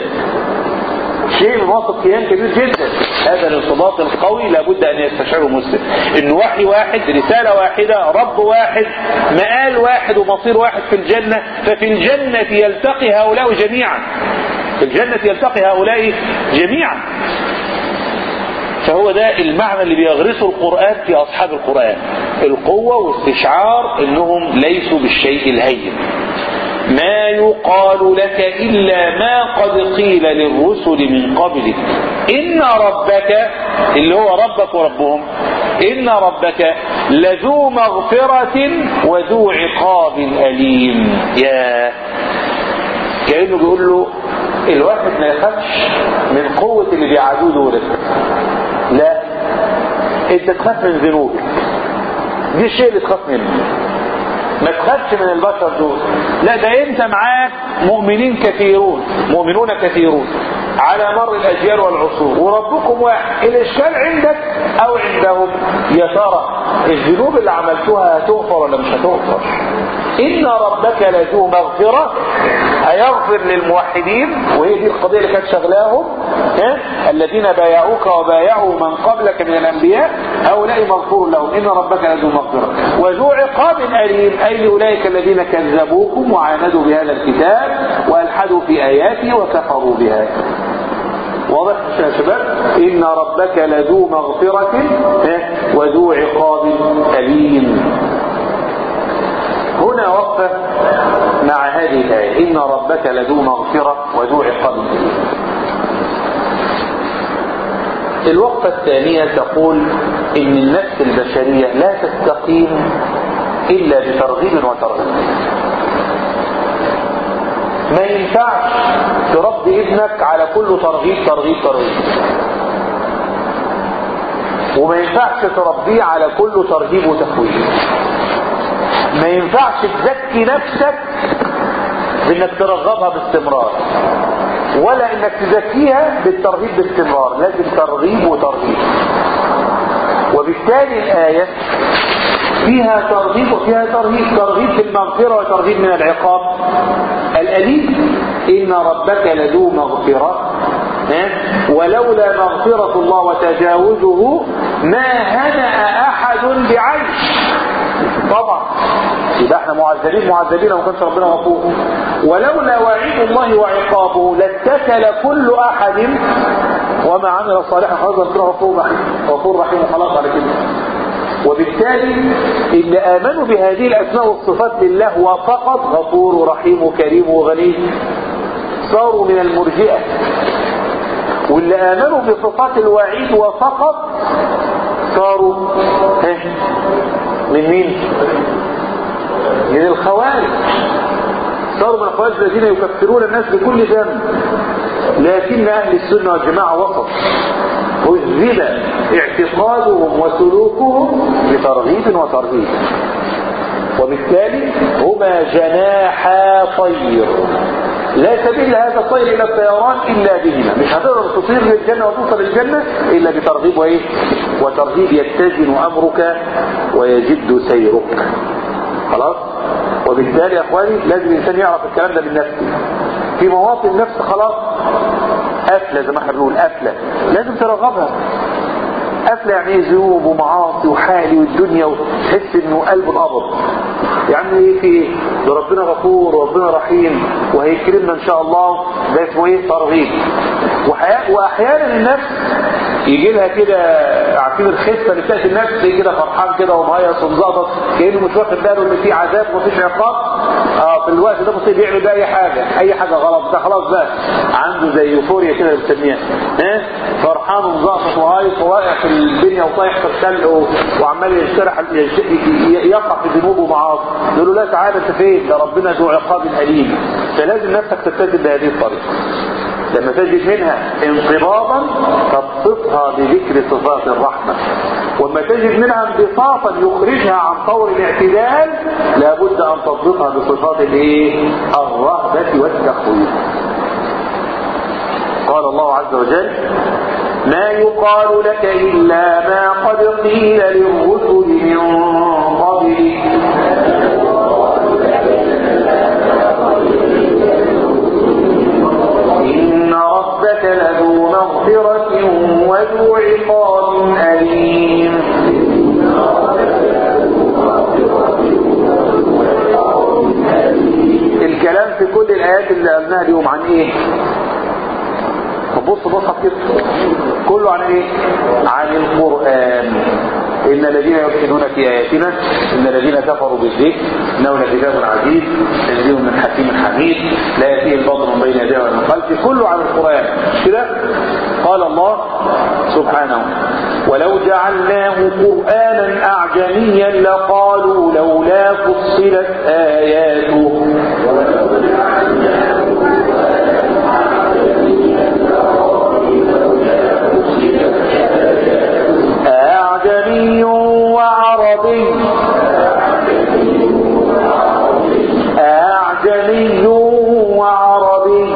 شيء من وسط كيان كبير جدا هذا الارتباط القوي لابد ان يستشعره مسلم ان وحي واحد رسالة واحدة رب واحد مآل واحد ومصير واحد في الجنة ففي الجنة يلتقي هؤلاء جميعا في الجنة يلتقي هؤلاء جميعا فهو ده المعنى اللي بيغرسه القرآن في أصحاب القرآن القوة واستشعار انهم ليسوا بالشيء الهين ما يقال لك إلا ما قد قيل للرسل من قبلك إن ربك اللي هو ربك وربهم إن ربك لذو مغفرة وذو عقاب أليم يا كأنه بيقول له الواحد ما يخافش من قوة اللي بيعادوه دولت لا انت تخاف من ذنوبك دي الشيء اللي تخاف منه ما تخافش من البشر دول لا ده انت معاك مؤمنين كثيرون مؤمنون كثيرون على مر الاجيال والعصور وربكم واحد الاشكال عندك او عندهم يا ترى الذنوب اللي عملتوها هتغفر ولا مش هتغفر ان ربك لذو مغفرة هيغفر للموحدين وهي دي القضية اللي كانت شغلاهم ها؟ الذين بايعوك وبايعوا من قبلك من الانبياء هؤلاء مغفور لهم ان ربك لذو مغفرة وذو عقاب اليم اي لاولئك الذين كذبوكم وعاندوا بهذا الكتاب والحدوا في اياته وكفروا بها واضح يا شباب ان ربك لذو مغفرة وذو عقاب اليم هنا وقفة مع هذه الآية إن ربك لذو مغفرة وذو عقاب أليم الوقفة الثانية تقول إن النفس البشرية لا تستقيم إلا بترغيب وترغيب ما ينفعش تربي ابنك على كل ترغيب ترغيب ترغيب وما ينفعش تربيه على كل ترهيب وتخويف ما ينفعش تزكي نفسك بانك ترغبها باستمرار ولا انك تزكيها بالترهيب باستمرار لازم ترغيب وترهيب وبالتالي الآية فيها ترغيب وفيها ترهيب ترغيب في المغفرة وترهيب من العقاب الأليم إن ربك لذو مغفرة ولولا مغفرة الله وتجاوزه ما هنأ أحد بعيش طبعا يبقى احنا معذبين معذبين لو كانش ربنا غفور ولولا وعيد الله وعقابه لاتكل كل احد وما عمل صالحا خلاص ربنا غفور رحيم غفور رحيم وخلاص على كده وبالتالي اللي امنوا بهذه الاسماء والصفات لله وفقط غفور ورحيم وكريم وغني صاروا من المرجئه واللي امنوا بصفات الوعيد وفقط صاروا من مين من الخوارج صاروا من الخوارج الذين يكفرون الناس بكل ذنب لكن أهل السنة والجماعة وسط هذب اعتقادهم وسلوكهم بترغيب وترهيب وبالتالي هما جناحا طير لا سبيل لهذا الطير الى الطيران الا بهما مش هتقدر تطير للجنه وتوصل للجنه الا بترغيب وايه وترهيب يتزن امرك ويجد سيرك خلاص وبالتالي يا اخواني لازم الانسان يعرف الكلام ده من نفسه في مواطن نفس خلاص قافله زي ما احنا بنقول قافله لازم ترغبها قافله يعني ايه ذنوب ومعاصي وحالي والدنيا وتحس انه قلبه انقبض يعني ايه في ايه ده ربنا غفور وربنا رحيم وهيكرمنا ان شاء الله ده اسمه ايه ترغيب وحياء واحيانا النفس يجي لها كده عارفين الخسه اللي بتاعت النفس تلاقيه كده فرحان كده ومهيص ومزقطط كانه مش واخد باله ان في عذاب ومفيش عقاب اه في الوقت ده مصير يعمل بقى اي حاجه اي حاجه غلط ده خلاص بقى عنده زي يوفوريا كده بنسميها ها فرحان ومزقطط وهايص وواقع في الدنيا وطايح في الخلق وعمال يجترح يقع في ذنوب ومعاصي يقول له لا تعالى انت فين ده ربنا ذو عقاب اليم فلازم نفسك تلتزم بهذه الطريقه لما تجد منها انقباضا تبسطها بذكر صفات الرحمة وما تجد منها انبساطا يخرجها عن طور الاعتدال لابد ان تضبطها بصفات الايه الرهبة والتخويف قال الله عز وجل ما يقال لك إلا ما قد قيل للرسل من قبلك إن ربك لذو مغفرة وذو عقاب أليم الكلام في كل الآيات اللي قلناها اليوم عن إيه بص بص كده كله عن ايه عن القرآن إن الذين يلحدون في آياتنا إن الذين كفروا بالذكر إنه لكتاب عزيز تنزيل من حكيم حميد لا يأتيه الباطل من بين يديه ولا من خلفه كله عن القرآن كده قال الله سبحانه ولو جعلناه قرآنا أعجميا لقالوا لولا فصلت آياته أعجمي وعربي أعجمي وعربي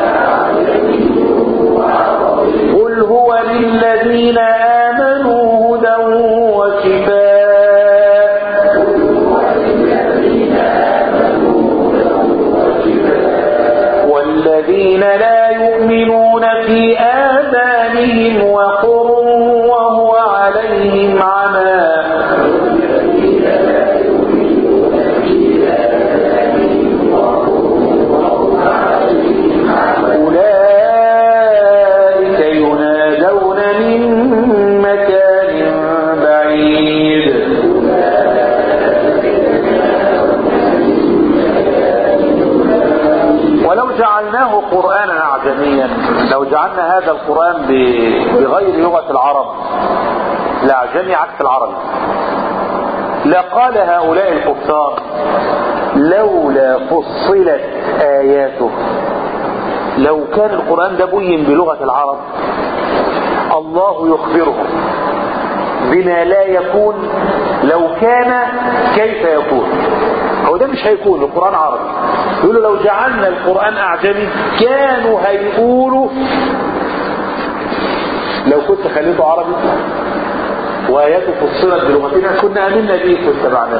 قل هو للذين آمنوا هدى وشفاء والذين لا يؤمنون في آذانهم وقر وهو عليهم عمى أولئك ينادون من مكان بعيد ولو جعلناه قرآنا أعجميا لو جعلنا هذا القرآن ب- بغير لغة العرب الأعجمي عكس العربي لقال هؤلاء الكفار لولا فصلت آياته لو كان القرآن ده بين بلغة العرب الله يخبرهم بما لا يكون لو كان كيف يكون هو ده مش هيكون القرآن عربي يقولوا لو جعلنا القرآن أعجمي كانوا هيقولوا لو كنت خليته عربي وآياته فصلت بلغتنا كنا آمنا به واتبعناه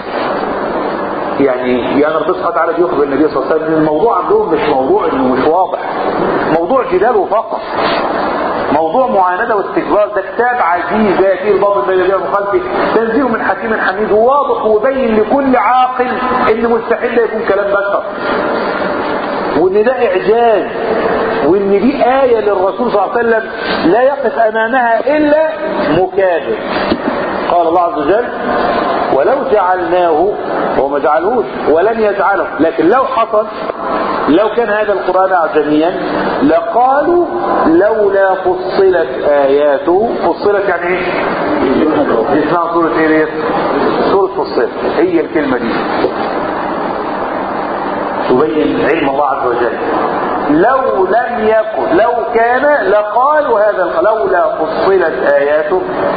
يعني يعني ربنا سبحانه وتعالى بيخبر النبي صلى الله عليه وسلم ان الموضوع عندهم مش موضوع انه مش واضح موضوع جدال فقط موضوع معاندة واستكبار ده كتاب عزيز لا يأتيه الباطل بين يديه وخلفه تنزيل من حكيم حميد وواضح وبين لكل عاقل ان مستحيل ده يكون كلام بشر وان ده اعجاز وان دي آية للرسول صلى الله عليه وسلم لا يقف امامها الا مكابر قال الله عز وجل ولو جعلناه هو ما جعلهوش ولن يجعله لكن لو حصل لو كان هذا القرآن أعجميا لقالوا لولا فصلت آياته فصلت يعني ايه اسمها سورة ايه سورة فصلت هي الكلمة دي تبين علم الله عز وجل لو لم يكن لو كان لقالوا هذا لولا فصلت آياته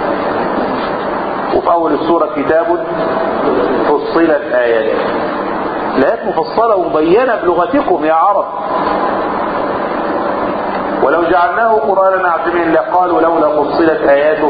وفي أول السورة كتاب فصلت آياته الآيات مفصلة ومبينة بلغتكم يا عرب ولو جعلناه قرآنا أعجميا لقالوا لولا فصلت آياته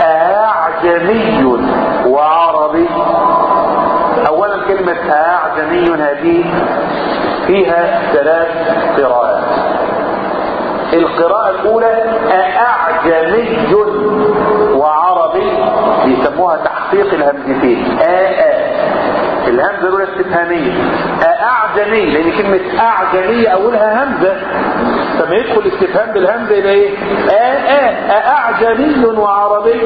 أعجمي وعربي أولا كلمة أعجمي هذه فيها ثلاث قراءات القراءة الأولى أعجمي وعربي يسموها تحقيق الهمزتين آآ الهمزة الأولى استفهامية أعجمي لأن كلمة أعجمية أولها همزة لما يدخل الاستفهام بالهمزة يبقى إيه؟ آآ أعجمي وعربي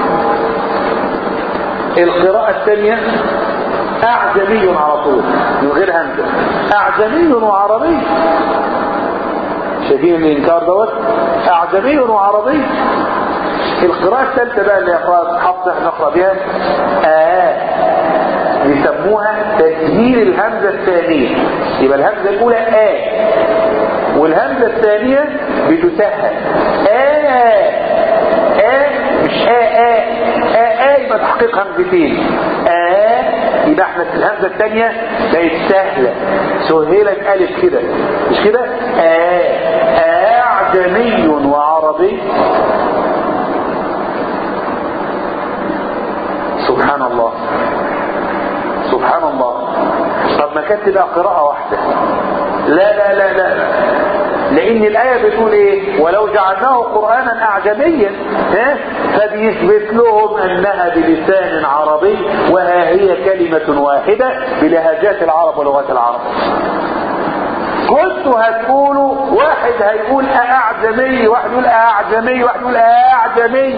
القراءة الثانية أعجمي على طول من غير همزة أعجمي وعربي شايفين الإنكار دوت أعجمي وعربي القراءة الثالثة بقى اللي يقرأ حفظ احنا نقرأ بها آه يسموها تسهيل الهمزة الثانية يبقى الهمزة الأولى آه والهمزة الثانية بتسهل آه آه مش آه آه آه آه يبقى تحقيق همزتين آه يبقى احنا الهمزة الثانية بقت سهلة سهلت ألف كده مش كده آه أعجمي وعربي سبحان الله سبحان الله طب ما كانت تبقى قراءة واحدة لا لا لا لا لان الآية بتقول ايه ولو جعلناه قرآنا اعجميا ها فبيثبت لهم انها بلسان عربي وها هي كلمة واحدة بلهجات العرب ولغات العرب كنتوا هتقولوا واحد هيقول اعجمي واحد يقول اعجمي واحد يقول اعجمي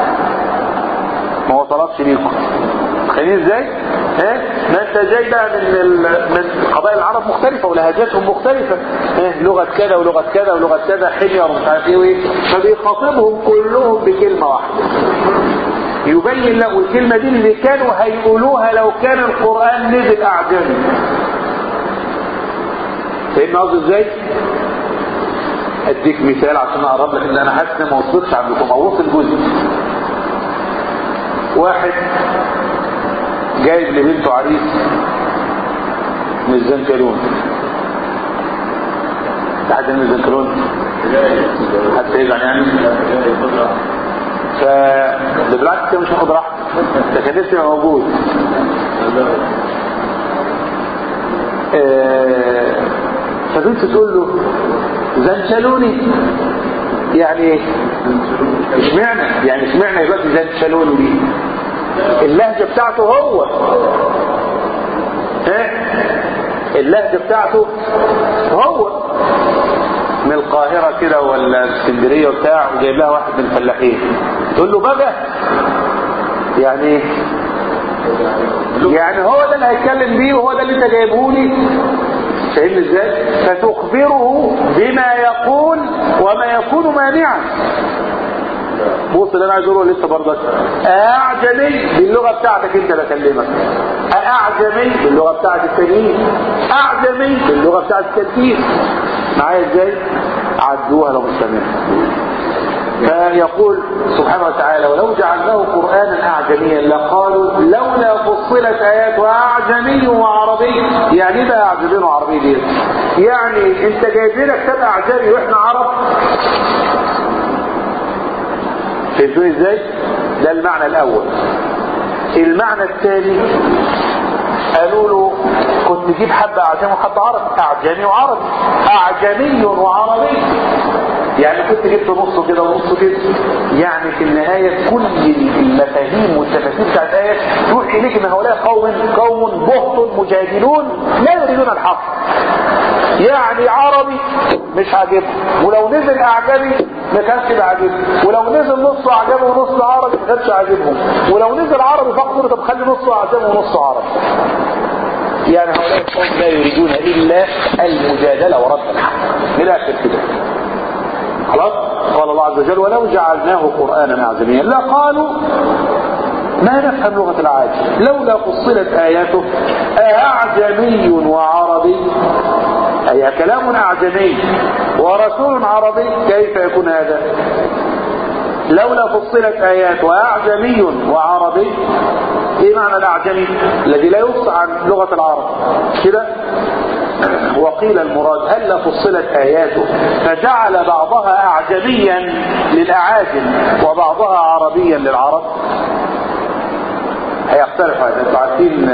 ما وصلتش ليكم تخيلين ازاي ها ما انت جاي بقى من ال... من قبائل العرب مختلفه ولهجاتهم مختلفه ها لغه كذا ولغه كذا ولغه كذا حمير ومش عارف ايه وايه فبيخاطبهم كلهم بكلمه واحده يبين له الكلمه دي اللي كانوا هيقولوها لو كان القران نزل اعجمي فهمنا قصدي ازاي اديك مثال عشان اقرب لك ان انا حاسس ان ما وصلتش عندكم او وصل جزء واحد جايب لبنته عريس من الزنكلون حد من الزنكلون حتى يزعل يعني ف ده بالعكس كده مش هاخد راحتي ده كان لسه موجود آه فبنت تقول له زنشلوني يعني ايه اشمعنى يعني اشمعنى يبقى زنشلوني دي اللهجة بتاعته هو ها اللهجة بتاعته هو من القاهرة كده ولا اسكندرية وبتاع وجايب لها واحد من الفلاحين تقول له بقى يعني ايه يعني هو ده اللي هيتكلم بيه وهو ده اللي انت جايبه لي فاهمني ازاي فتخبره بما يقول وما يكون مانعا بص اللي انا عايز اقوله لسه برضك اعجمي باللغه بتاعتك انت بكلمك اعجمي باللغه بتاعت التانيين اعجمي باللغه بتاعت التركيز معايا ازاي عدوها لو مش فيقول سبحانه وتعالى ولو جعلناه قرآنا أعجميا لقالوا لولا فصلت آيات أعجمي وعربي يعني بقى أعجمي وعربي دي يعني انت جايب لنا كتاب أعجمي وإحنا عرب فهمتوني ازاي ده المعنى الأول المعنى الثاني قالوا له كنت تجيب حبة أعجمي وحبة عربي أعجمي وعربي أعجمي وعربي يعني كنت جبت نص كده ونص كده يعني في النهاية كل المفاهيم والتفاسير بتاعت الآية تروح إليك إن هؤلاء قوم قوم بهت مجادلون لا يريدون الحق يعني عربي مش عاجبهم ولو نزل أعجمي ما كانش عاجبهم ولو نزل نص أعجمي ونص عربي ما كانش عاجبهم ولو نزل عربي فقط طب خلي نص أعجمي ونص عربي يعني هؤلاء القوم لا يريدون إلا المجادلة ورد الحق من الآخر كده خلاص قال الله عز وجل ولو جعلناه قرآنا أعجميا لقالوا ما نفهم لغة العاجم لولا فصلت آياته أعجمي وعربي أي كلام أعجمي ورسول عربي كيف يكون هذا لولا فصلت آيات وأعجمي وعربي ايه معنى الأعجمي الذي لا يفصح عن لغة العرب كده وقيل المراد هل فصلت آياته فجعل بعضها أعجميا للأعاجم وبعضها عربيا للعرب هيختلف هذا انتوا عارفين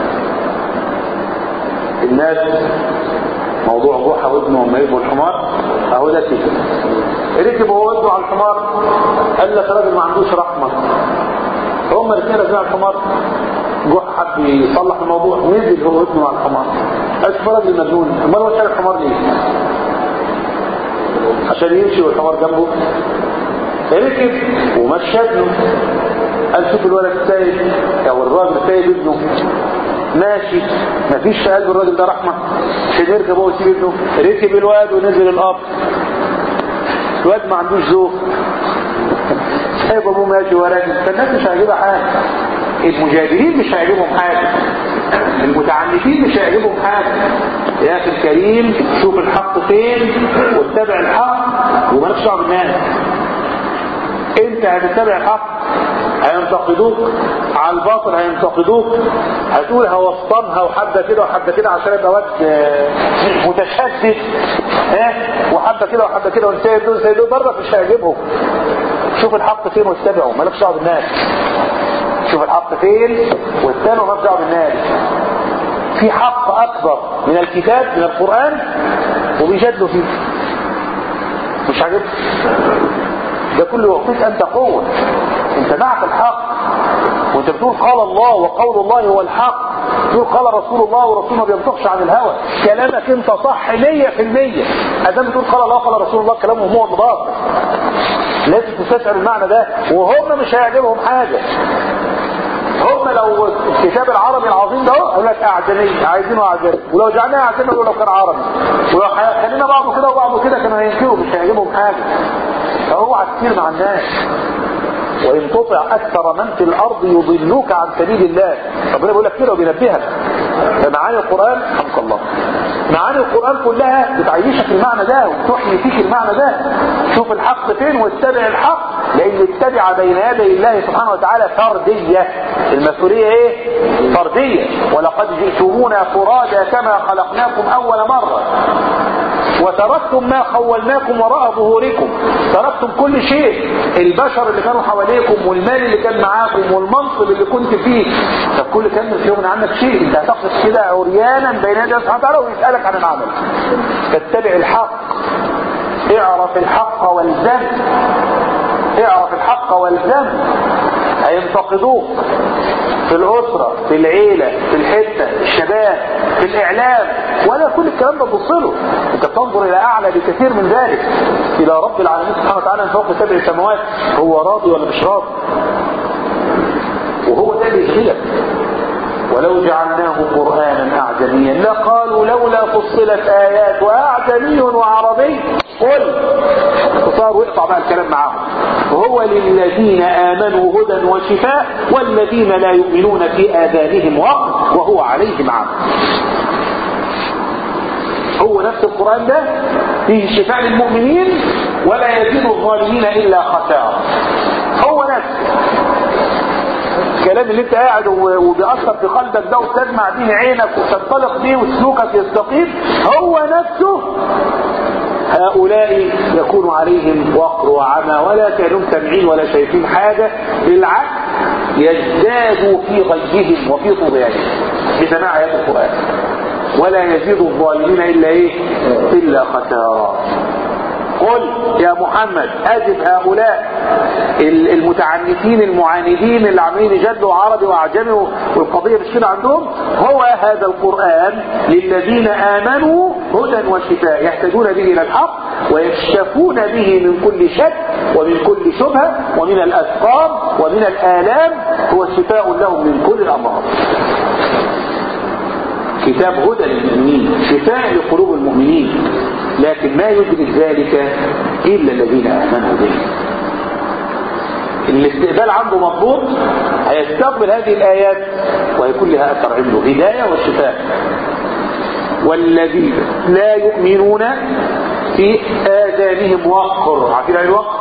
الناس موضوع جحا وابنه لما يركبوا الحمار اهو ده كده ركب هو وابنه على الحمار قال لك راجل ما عندوش رحمه هم الاثنين راكبين على الحمار جحا حب يصلح الموضوع نزل هو وابنه على الحمار قال شوف راجل مجنون امال هو شايل الحمار ليه؟ عشان يمشي والحمار جنبه ركب ومشى ابنه قال شوف الولد سايب او الراجل سايب ابنه ماشي مفيش في قلب الراجل ده رحمة عشان يركب هو ويسيب ابنه ركب الواد ونزل الاب الواد ما عندوش ذوق سايب ابوه ماشي وراجل فالناس مش هيجيبها حاجة المجادلين مش هيعجبهم حاجة المتعنفين مش هيعجبهم حاجة يا اخي الكريم شوف الحق فين واتبع الحق ومالكش دعوه بالناس انت هتتبع الحق هينتقدوك على الباطل هينتقدوك هتقول هوسطنها وحبة كده وحبة كده عشان يبقى واد متشدد ها وحبة كده وحبة كده ونسيب دول سيد دول برضه مش هيعجبهم شوف الحق فين واتبعه مالكش دعوه بالناس شوف الحق فين واتبعه مالكش دعوه بالناس في حق اكبر من الكتاب من القرآن وبيجادلوا فيه مش عاجبك ده كله يعطيك انت قوة انت معك الحق وانت بتقول قال الله وقول الله هو الحق تقول قال رسول الله ورسول ما بينطقش عن الهوى كلامك انت صح 100% ادام بتقول قال الله قال رسول الله كلامه هو مضاد لازم تستشعر المعنى ده وهم مش هيعجبهم حاجة هم لو الكتاب العربي العظيم ده يقول لك اعجمي عايزينه اعجمي ولو جعلناه اعجمي يقول لو كان عربي ولو خلينا بعضه كده وبعضه كده كانوا هينكروا مش هيعجبهم حاجه فاوعى كتير مع الناس وإن تطع أكثر من في الأرض يضلوك عن سبيل الله ربنا بيقول لك كده وبينبهك فمعاني القرآن حمك الله معاني القرآن كلها بتعيشك المعنى ده وتحيي فيك المعنى ده شوف الحق فين واتبع الحق لأن اتبع بين يدي الله سبحانه وتعالى فردية المسؤولية ايه فردية ولقد جئتمونا فرادا كما خلقناكم أول مرة وتركتم ما خولناكم وراء ظهوركم تركتم كل شيء البشر اللي كانوا حواليكم والمال اللي كان معاكم والمنصب اللي كنت فيه طب كل كان في يوم عنك شيء انت هتقف كده عريانا بين يدي سبحانه وتعالى ويسألك عن العمل فاتبع الحق اعرف الحق والزم اعرف الحق والزم هينتقدوك في الأسرة في العيلة في الحتة الشباب في الإعلام ولا كل الكلام ده تبصله انت بتنظر إلى أعلى بكثير من ذلك إلى رب العالمين سبحانه وتعالى من فوق سبع السماوات هو راضي ولا مش راضي وهو ده اللي يشغلك ولو جعلناه قرآنا أعجميا لقالوا لولا فصلت آيات وأعجمي وعربي قل اختصار ويقطع بقى الكلام معاهم وهو للذين آمنوا هدى وشفاء والذين لا يؤمنون في آذانهم وقت وهو عليهم عام هو نفس القرآن ده فيه شفاء للمؤمنين ولا يزيد الظالمين إلا خسارة هو نفسه الكلام اللي انت قاعد وبيأثر في قلبك ده وتجمع به عينك وتنطلق به وسلوكك يستقيم هو نفسه هؤلاء يكون عليهم وقر وعمى ولا كانوا سامعين ولا شايفين حاجة بالعكس يزدادوا في غيهم وفي طغيانهم بسماع آيات القرآن ولا يزيد الظالمين إلا إيه إلا خسارا قل يا محمد أجب هؤلاء المتعنفين المعاندين اللي عاملين يجادلوا عربي وأعجمي والقضية مش كده عندهم هو هذا القرآن للذين آمنوا هدى وشفاء يحتاجون به إلى الحق ويكشفون به من كل شك ومن كل شبهة ومن الأسقام ومن الآلام هو شفاء لهم من كل الأمراض كتاب هدى للمؤمنين شفاء لقلوب المؤمنين لكن ما يدرك ذلك إلا الذين آمنوا به الاستقبال عنده مضبوط هيستقبل هذه الآيات وهيكون لها أثر عنده هداية وشفاء والذين لا يؤمنون في آذانهم وقر عارفين يعني الوقر؟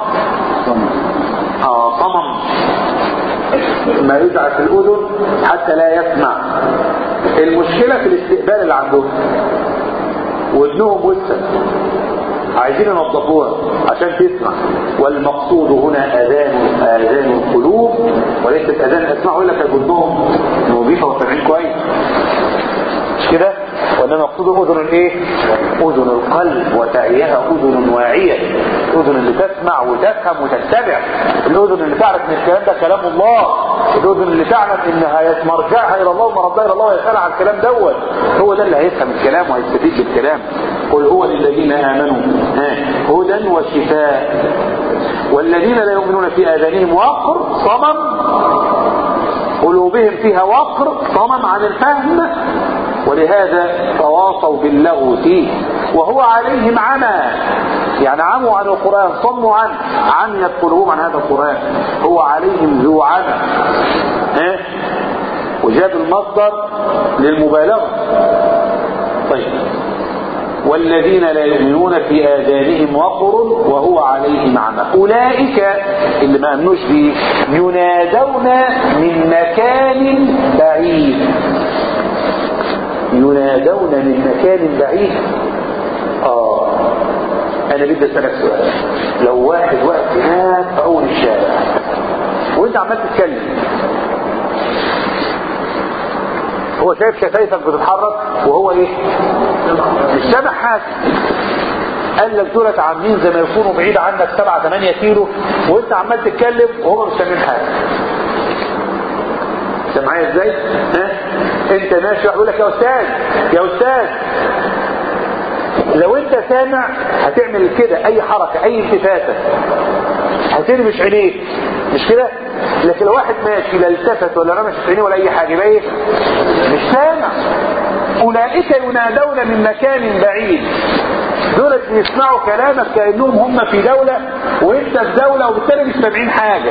آه صمم ما يجعل في الأذن حتى لا يسمع المشكلة في الاستقبال اللي عندهم ودنهم وسط عايزين ينظفوها عشان تسمع والمقصود هنا اذان اذان القلوب وليست اذان الاسماع يقول لك ودنهم نظيفه وسامعين كويس مش كده وانما المقصود اذن الايه اذن القلب وتعيها اذن واعيه الاذن اللي تسمع وتفهم وتتبع الاذن اللي تعرف ان الكلام ده كلام الله الاذن اللي تعلم انها مرجعها الى الله ومردها الى الله ويسال على الكلام دوت هو ده اللي هيفهم الكلام وهيستفيد بالكلام قل هو للذين امنوا هدى وشفاء والذين لا يؤمنون في اذانهم وقر صمم قلوبهم فيها وقر صمم عن الفهم ولهذا تواصوا باللغو فيه وهو عليهم عمى يعني عموا عن القرآن صموا عنه عميت قلوبهم عن هذا القرآن هو عليهم ذو عمى ها وجاب المصدر للمبالغة طيب والذين لا يؤمنون في آذانهم وقر وهو عليهم عمى أولئك اللي ما أمنوش به ينادون من مكان بعيد ينادون من مكان بعيد آه أنا بدي أسألك سؤال لو واحد واقف هناك في أول الشارع وأنت عمال تتكلم هو شايف شفايفك بتتحرك وهو ايه مش سامع حاجه قال لك دولت عاملين زي ما يكونوا بعيد عنك 7 8 كيلو وانت عمال تتكلم وهو مش سامعين حاجه انت معايا ازاي ها انت ماشي يقول لك يا استاذ يا استاذ لو انت سامع هتعمل كده اي حركه اي التفاته هترمش عينيك مش كده لكن لو واحد ماشي لا التفت ولا رمش عينيه ولا اي حاجه يبقى ايه مش سامع اولئك ينادون من مكان بعيد دول بيسمعوا كلامك كانهم هم في دوله وانت في دوله وبالتالي مش سامعين حاجه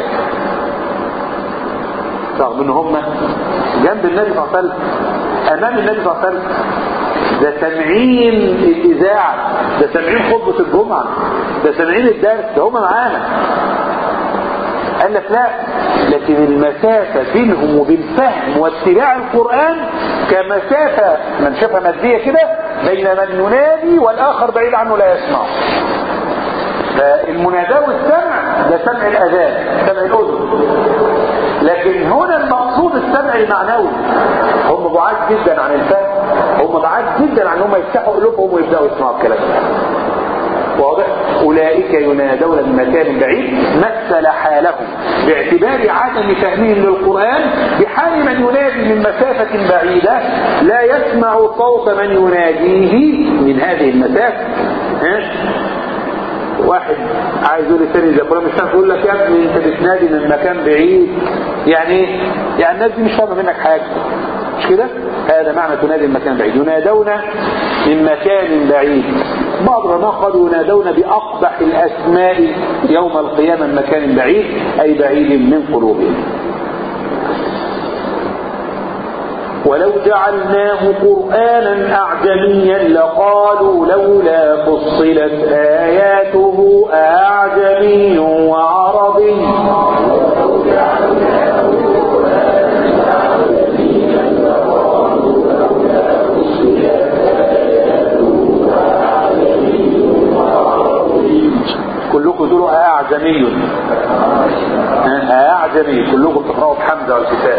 رغم ان هم جنب النبي صلى الله عليه وسلم امام النبي صلى الله عليه وسلم ده سامعين الاذاعه ده سامعين خطبه الجمعه ده سامعين الدرس ده هم معانا قال لك لا لكن المسافة بينهم وبين فهم واتباع القرآن كمسافة من شافها مادية كده بين من ينادي والآخر بعيد عنه لا يسمع فالمناداة والسمع ده سمع الأذان سمع الأذن لكن هنا المقصود السمع المعنوي هم بعاد جدا عن الفهم هم بعاد جدا عن هم يفتحوا قلوبهم ويبدأوا يسمعوا الكلام واضح أولئك ينادون من مكان بعيد مثل حالهم باعتبار عدم فهمهم للقرآن بحال من ينادي من مسافة بعيدة لا يسمع صوت من يناديه من هذه المسافة ها؟ واحد عايز يقول الثاني زي فلان مش فاهم يقول لك يا ابني انت بتنادي من مكان بعيد يعني ايه؟ يعني الناس دي مش فاهمه منك حاجه مش كده هذا معنى تنادي من مكان بعيد ينادون من مكان بعيد بعض العلماء قالوا ينادون بأقبح الأسماء يوم القيامة من مكان بعيد أي بعيد من قلوبهم ولو جعلناه قرآنا أعجميا لقالوا لولا فصلت آياته أعجمي وعربي كلكم تقولوا أعجمي أعجمي كلكم تقرأوا بحمزة والكتاب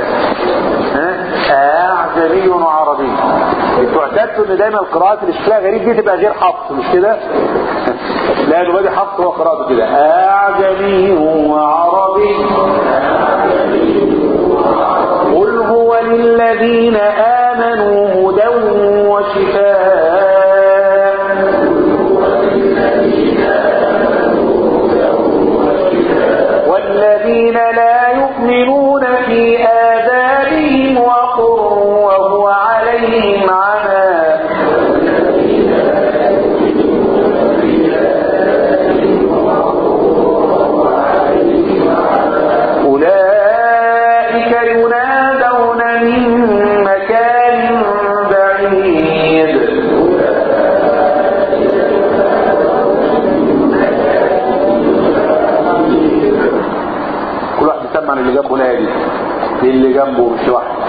أعجمي وعربي انتوا اعتدتوا ان دايما القراءات اللي شكلها غريب دي تبقى غير حفص مش كده لا دلوقتي حفص هو قراءته كده أعجمي وعربي قل هو للذين آمنوا هدى وشفاء والذين لا يؤمنون في آذانهم وقر وهو عليهم عمى أولئك ينادون من مكان جنبه مش لوحده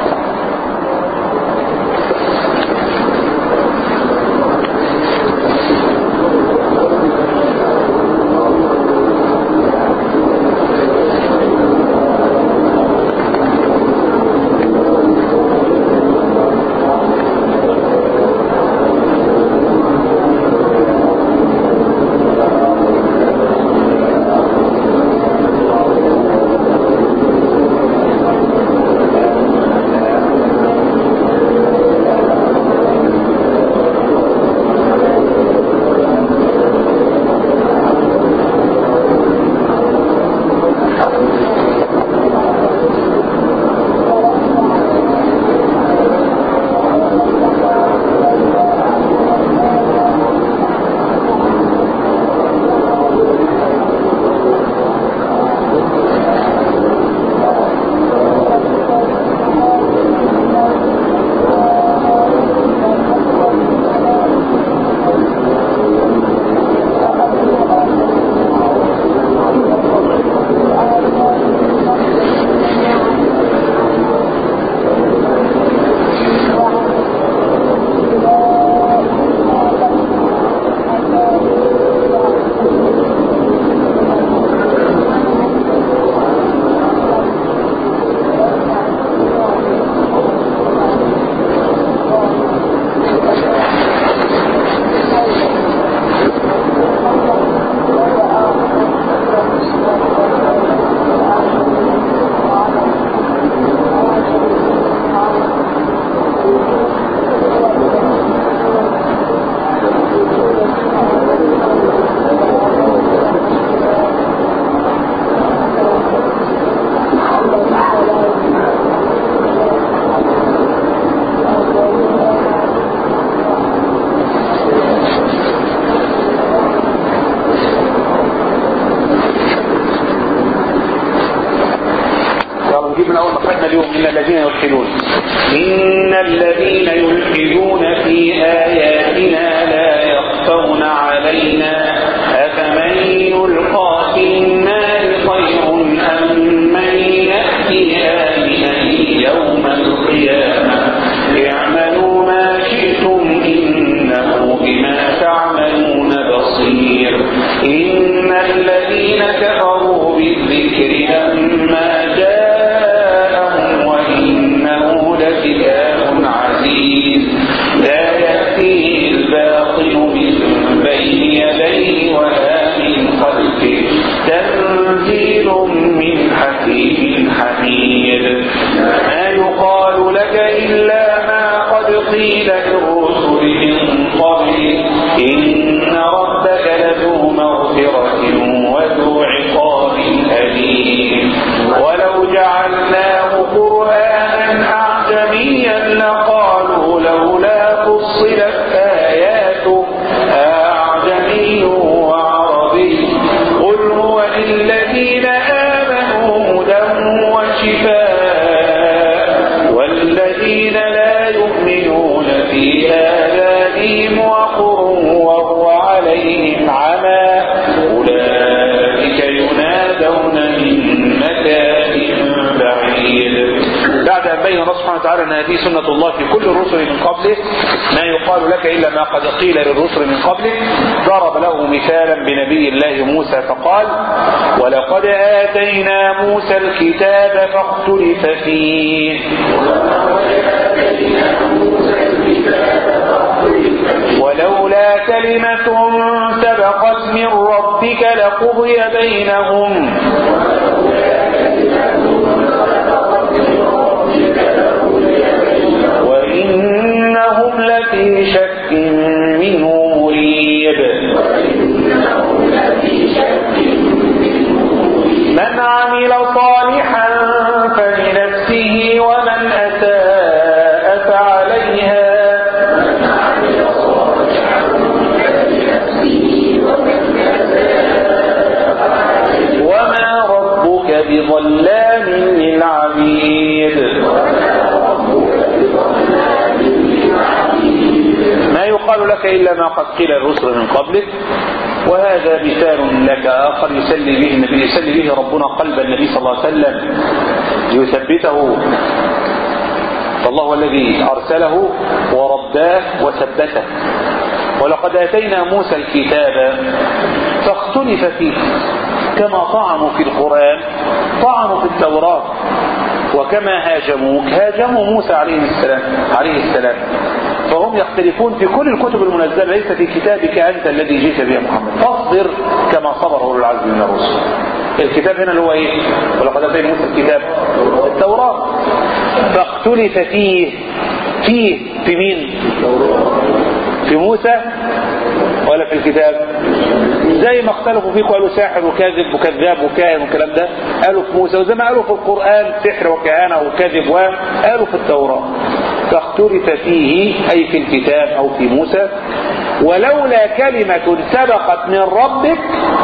يلا نجيب من اول ما خدنا اليوم من الذين يلحدون إن الذين يلحدون في آياتنا لا يخفون علينا أفمن يلقى في النار خير أم من يأتي آمنا يوم القيامة اعملوا ما شئتم إنه بما تعملون بصير إن الذين كفروا بالذكر لما جاءهم وإنه لكتاب عزيز لا يأتيه الباطل من بين يديه ولا من خلفه تنزيل من حكيم حميد ما يقال لك إلا ما قد قيل للرسل من قبل إن ربك لذو مغفرة وذو عقاب أليم ولو جعلناه قرآنا أعجميا لقالوا لولا فصلت آياته أعجمي وعربي قل هو للذين آمنوا هدى وشفاء والذين لا يؤمنون في آذانهم وقر وهو عليهم عمى أولئك ينادون من مكان بعيد بعد ان بين الله سبحانه وتعالى ان هذه سنه الله في كل الرسل من قبله ما يقال لك الا ما قد قيل للرسل من قبلك ضرب له مثالا بنبي الله موسى فقال ولقد اتينا موسى الكتاب فاختلف فيه ولولا كلمة سبقت من ربك لقضي بينهم وإنهم لفي شك منه مريب من عمل صالحا فلنفسه ومن أساء فعليها وما ربك بظلام للعبيد ما يقال لك إلا ما قد قيل الرسل من قبلك وهذا مثال لك آخر يسلي به النبي يسلي به ربنا قلب النبي صلى الله عليه وسلم ليثبته فالله هو الذي أرسله ورباه وثبته ولقد آتينا موسى الكتاب فاختلف فيه كما طعنوا في القرآن طعنوا في التوراة وكما هاجموك هاجموا موسى عليه السلام عليه السلام فهم يختلفون في كل الكتب المنزلة ليس في كتابك أنت الذي جئت به محمد فاصبر كما صبر أولو العزم من الرسل الكتاب هنا اللي هو ايه ولقد اتينا موسى الكتاب التوراة فاختلف فيه فيه في مين في موسى ولا في الكتاب زي ما اختلفوا فيه قالوا ساحر وكاذب وكذاب وكاهن والكلام ده قالوا في موسى وزي ما قالوا في القرآن سحر وكهانة وكذب وقالوا في التوراة فاختلف فيه أي في الكتاب أو في موسى ولولا كلمة سبقت من ربك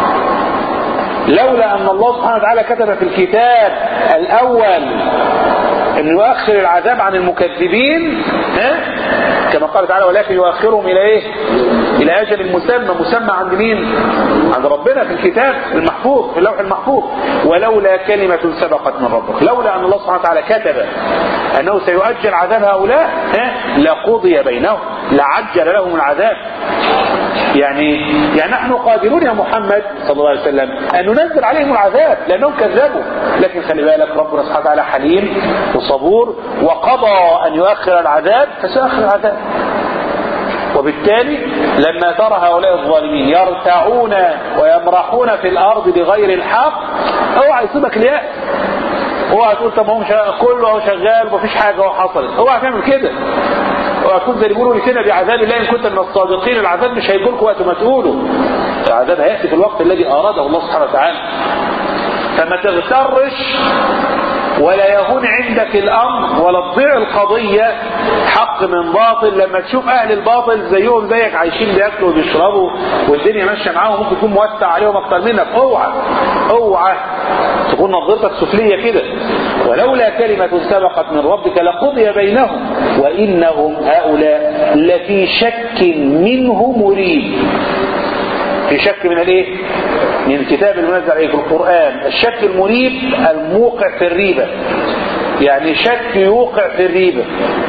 لولا أن الله سبحانه وتعالى كتب في الكتاب الأول أن يؤخر العذاب عن المكذبين ها؟ كما قال تعالى ولكن يؤخرهم إلى إيه إلى أجل مسمى مسمى عند مين عند ربنا في الكتاب المحفوظ في اللوح المحفوظ ولولا كلمة سبقت من ربك لولا أن الله سبحانه وتعالى كتب أنه سيؤجل عذاب هؤلاء ها؟ لقضي بينهم لعجل لهم العذاب يعني يعني نحن قادرون يا محمد صلى الله عليه وسلم أن ننزل عليهم العذاب لأنهم كذبوا لكن خلي بالك ربنا سبحانه وتعالى حليم وصبور وقضى أن يؤخر العذاب فسيؤخر العذاب وبالتالي لما ترى هؤلاء الظالمين يرتعون ويمرحون في الأرض بغير الحق اوعى يصيبك اليأس اوعى تقول طب هم كله هو شغال ومفيش حاجة هو حصلت اوعى تعمل كده اوعى تكون زي اللي بيقولوا لسنا بعذاب الله ان كنت من الصادقين العذاب مش هيجي لكم وقت ما تقولوا العذاب هياتي في الوقت الذي اراده الله سبحانه وتعالى فما تغترش ولا يهون عندك الامر ولا تضيع القضية حق من باطل لما تشوف اهل الباطل زيهم زيك عايشين بياكلوا وبيشربوا والدنيا ماشيه معاهم ممكن تكون موسع عليهم اكتر منك اوعى اوعى تكون نظرتك سفلية كده ولولا كلمة سبقت من ربك لقضي بينهم وإنهم هؤلاء لفي شك منه مريب في شك من الايه من الكتاب المنزل عليه في القرآن الشك المريب الموقع في الريبة يعني شك يوقع في الريبة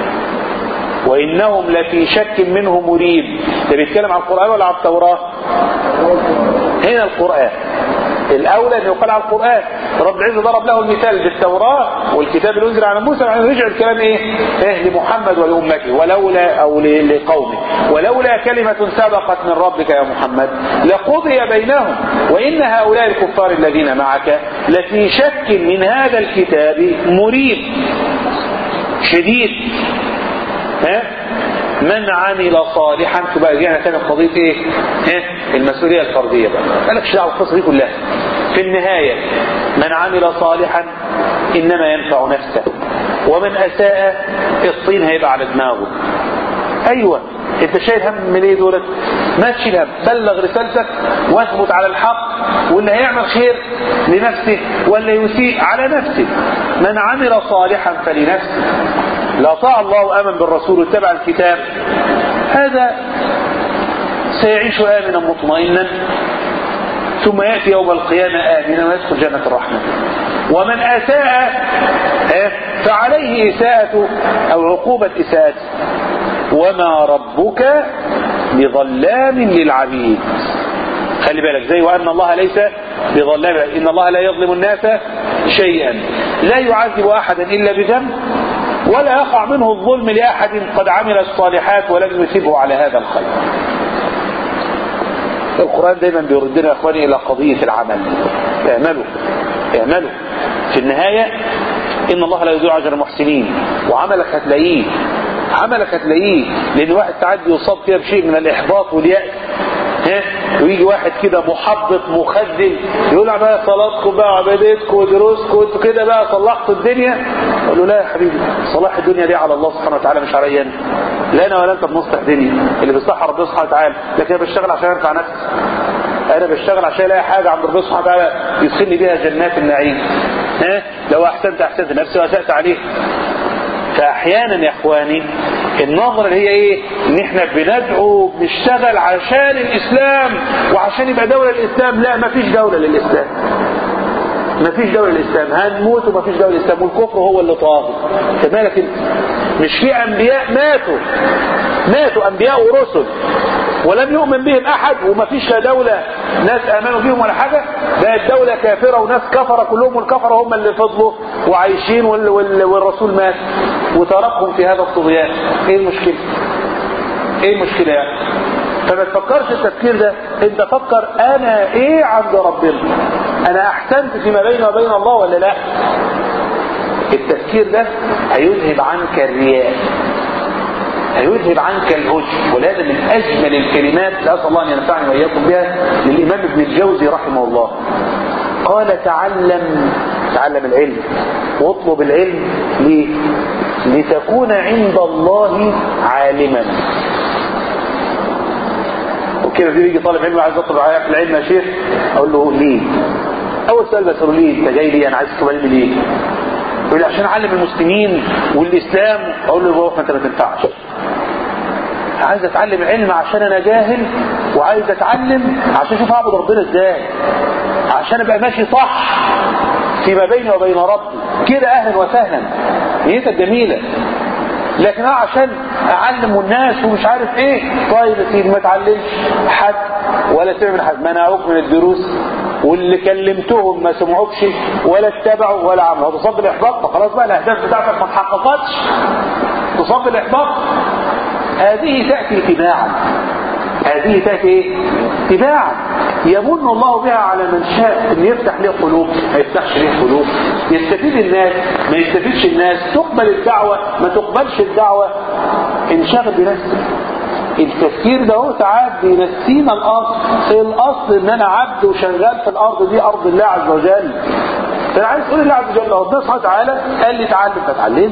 وإنهم لفي شك منه مريب ده بيتكلم عن القرآن ولا عن التوراة هنا القرآن الأولى أن يقال على القرآن رب العزة ضرب له المثال بالتوراة والكتاب اللي أنزل على موسى يعني رجع الكلام إيه؟ إيه لمحمد ولأمته ولولا أو لقومه ولولا كلمة سبقت من ربك يا محمد لقضي بينهم وإن هؤلاء الكفار الذين معك لفي شك من هذا الكتاب مريب شديد ها من عمل صالحا تبقى رجعنا تاني قضيه ايه؟ ها؟ المسؤوليه الفرديه بقى مالكش دعوه القصه دي كلها في النهايه من عمل صالحا انما ينفع نفسه ومن اساء الطين هيبقى على دماغه ايوه انت شايل هم من ايه دولت ما تشيل هم بلغ رسالتك واثبت على الحق واللي هيعمل خير لنفسه ولا يسيء على نفسه من عمل صالحا فلنفسه لا طاع الله وآمن بالرسول واتبع الكتاب هذا سيعيش آمنا مطمئنا ثم يأتي يوم القيامة آمنا ويدخل جنة الرحمة ومن أساء فعليه إساءة أو عقوبة إساءته وما ربك بظلام للعبيد خلي بالك زي وأن الله ليس بظلام إن الله لا يظلم الناس شيئا لا يعذب أحدا إلا بذنب ولا يقع منه الظلم لأحد قد عمل الصالحات ولم يثبه على هذا الخير القرآن دايما بيردنا يا اخواني الى قضية العمل اعملوا اعملوا في النهاية ان الله لا يضيع اجر المحسنين وعملك هتلاقيه عملك هتلاقيه لان واحد ساعات بيصاب فيها بشيء من الاحباط واليأس ها ويجي واحد كده محبط مخذل يقول بقى صلاتكم بقى عبادتكم ودروسكم وانتوا كده بقى صلحتوا الدنيا اقول له لا يا حبيبي صلاح الدنيا دي على الله سبحانه وتعالى مش عليا انا لا انا ولا انت بنصلح دنيا اللي بيصلحها ربنا سبحانه وتعالى لكن انا بشتغل عشان انفع نفسي انا بشتغل عشان الاقي حاجه عند ربنا سبحانه وتعالى يدخلني بيها جنات النعيم ها لو احسنت احسنت نفسي واسات عليه فاحيانا يا اخواني النظرة اللي هي ايه ان احنا بندعو بنشتغل عشان الاسلام وعشان يبقى دولة الاسلام لا ما فيش دولة للاسلام مفيش دولة الإسلام هنموت ومفيش دولة الإسلام والكفر هو اللي طاغي انت مالك انت مش في أنبياء ماتوا ماتوا أنبياء ورسل ولم يؤمن بهم أحد ومفيش لا دولة ناس آمنوا بهم ولا حاجة بقت دولة كافرة وناس كفرة كلهم والكفرة هم اللي فضلوا وعايشين وال وال والرسول مات وتركهم في هذا الطغيان ايه المشكلة ايه المشكلة يعني فما تفكرش التفكير ده انت فكر انا ايه عند ربنا انا احسنت فيما بيني وبين الله ولا لا التفكير ده هيذهب عنك الرياء هيذهب عنك العجب ولهذا من اجمل الكلمات اسال الله ان ينفعني واياكم بها للامام ابن الجوزي رحمه الله قال تعلم تعلم العلم واطلب العلم ليه لتكون عند الله عالما وكده في يجي طالب علم عايز يطلب العلم يا شيخ اقول له ليه اول سؤال بساله ليه انت جاي ليه انا عايز تطلب علم ليه يقول لي عشان اعلم المسلمين والاسلام اقول له روح ما انت ما تنفعش عايز اتعلم علم عشان انا جاهل وعايز اتعلم عشان اشوف اعبد ربنا ازاي عشان ابقى ماشي صح فيما بيني وبين ربي كده اهلا وسهلا نيتك جميله لكن انا عشان اعلم الناس ومش عارف ايه طيب يا سيدي ما تعلمش حد ولا تعمل حد منعوك من الدروس واللي كلمتهم ما سمعوكش ولا اتبعوا ولا عملوا تصاب بالاحباط خلاص بقى الاهداف بتاعتك ما اتحققتش تصاب بالاحباط هذه تاتي تباعا هذه تاتي ايه تباعا يمن الله بها على من شاء ان يفتح له قلوب ما يفتحش له قلوب يستفيد الناس ما يستفيدش الناس تقبل الدعوة ما تقبلش الدعوة انشغل بنفسك التفكير ده هو ساعات بينسينا الاصل الاصل ان انا عبد وشغال في الارض دي ارض الله عز وجل فانا عايز اقول الله عز وجل ربنا سبحانه وتعالى قال لي اتعلم فتعلمت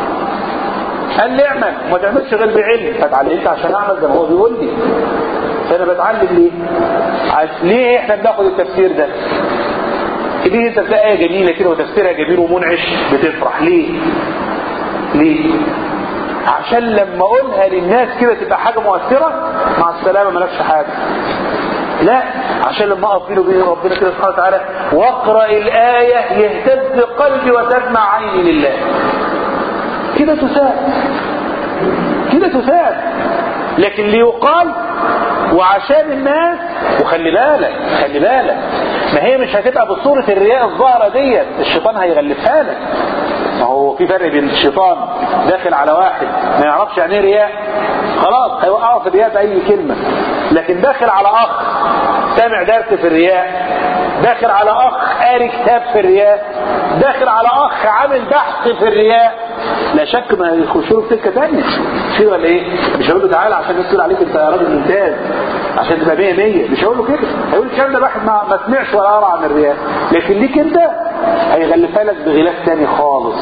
قال لي اعمل وما تعملش غير بعلم فتعلمت عشان اعمل زي ما هو بيقول لي فانا بتعلم ليه عش... ليه احنا بناخد التفسير ده ليه انت تلاقي ايه جميله كده وتفسيرها جميل ومنعش بتفرح ليه ليه عشان لما اقولها للناس كده تبقى حاجه مؤثره مع السلامه مالكش حاجه لا عشان لما اقف بيني وبين ربنا كده سبحانه وتعالى واقرا الايه يهتز قلبي وتدمع عيني لله كده تساعد كده تساعد لكن ليقال وعشان الناس وخلي بالك خلي بالك ما هي مش هتبقى بصورة الرياء الظاهرة ديت الشيطان هيغلفها لك ما هو في فرق بين الشيطان داخل على واحد ما يعرفش يعني ايه رياء خلاص هيوقعه في الرياء بأي كلمة لكن داخل على أخ سامع درس في الرياء داخل على أخ قاري كتاب في الرياء داخل على أخ عامل بحث في الرياء لا شك ما يخشوا في سكه ثانيه مش ولا ايه مش هقول له تعالى عشان الناس تقول عليك انت راجل ممتاز عشان تبقى 100 100 مش هقول له كده هيقول الكلام ده واحد ما, ما سمعش ولا قرا عن الرياء لكن ليك انت هيغلفها لك بغلاف ثاني خالص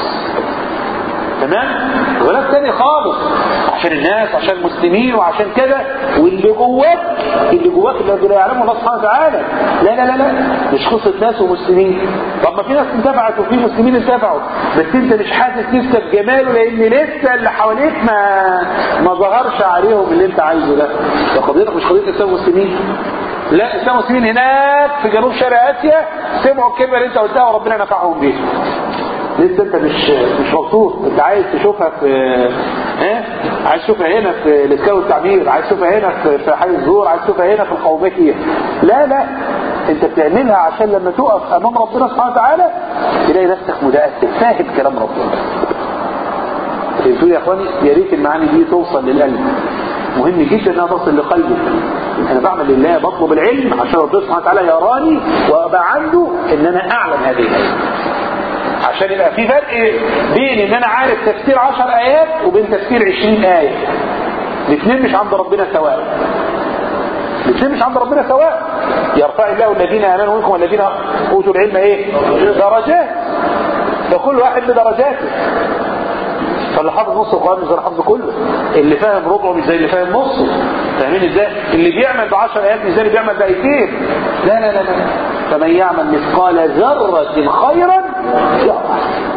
تمام غلاف تاني خالص عشان الناس عشان المسلمين وعشان كده واللي جواك اللي جواك اللي لا يعلمه الله سبحانه وتعالى لا لا لا لا مش قصه ناس ومسلمين طب ما في ناس انتفعت وفي مسلمين انتفعوا بس انت مش حاسس لسه بجماله لان لسه اللي حواليك ما ما ظهرش عليهم اللي انت عايزه ده ده قضيتك مش قضيه اسلام المسلمين لا اسلام المسلمين هناك في جنوب شرق اسيا سمعوا الكلمه اللي انت قلتها وربنا نفعهم بيها لسه انت مش مش مبسوط انت عايز تشوفها في ها عايز تشوفها هنا في الاسكان والتعبير عايز تشوفها هنا في في حي الزور عايز تشوفها هنا في القومية لا لا انت بتعملها عشان لما تقف امام ربنا سبحانه وتعالى تلاقي نفسك متأثر فاهم كلام ربنا فهمتوا يا اخواني يا ريت المعاني دي توصل للقلب مهم جدا انها تصل لقلبك انا بعمل لله بطلب العلم عشان ربنا سبحانه وتعالى يراني وابقى عنده ان انا اعلم هذه الايه عشان يبقى في فرق بين ان انا عارف تفسير عشر ايات وبين تفسير عشرين اية الاثنين مش عند ربنا سواء الاثنين مش عند ربنا سواء يرفع الله الذين امنوا منكم والذين اوتوا العلم ايه درجات فكل واحد بدرجاته فاللي حافظ نص القرآن مش زي اللي حافظ كله اللي فاهم ربعه مش زي اللي فاهم نصه فاهمين ازاي اللي بيعمل بعشر ايات مش زي اللي بيعمل بايتين لا لا لا لا فمن يعمل مثقال ذرة خيرا يرى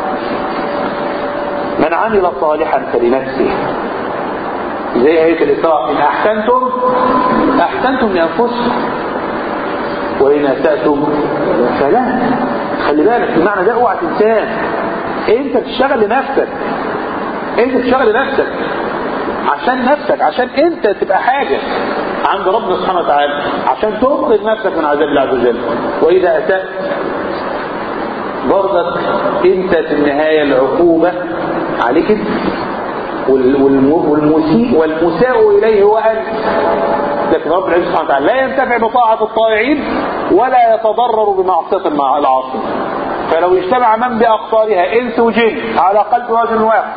من عمل صالحا فلنفسه زي آية الإسراء إن أحسنتم أحسنتم لأنفسكم وإن أسأتم فلا خلي بالك المعنى ده اوعى تنساه انت بتشتغل لنفسك انت بتشتغل لنفسك عشان نفسك عشان انت تبقى حاجة عند ربنا سبحانه وتعالى عشان تنقذ نفسك من عذاب الله عز وجل واذا اتأت برضك انت في النهاية العقوبة عليك انت والمسيء والمساء اليه هو انت لكن رب العزة سبحانه وتعالى لا ينتفع بطاعة الطائعين ولا يتضرر بمعصية العاصي فلو اجتمع من بأقطارها إنس وجن على قلب رجل واحد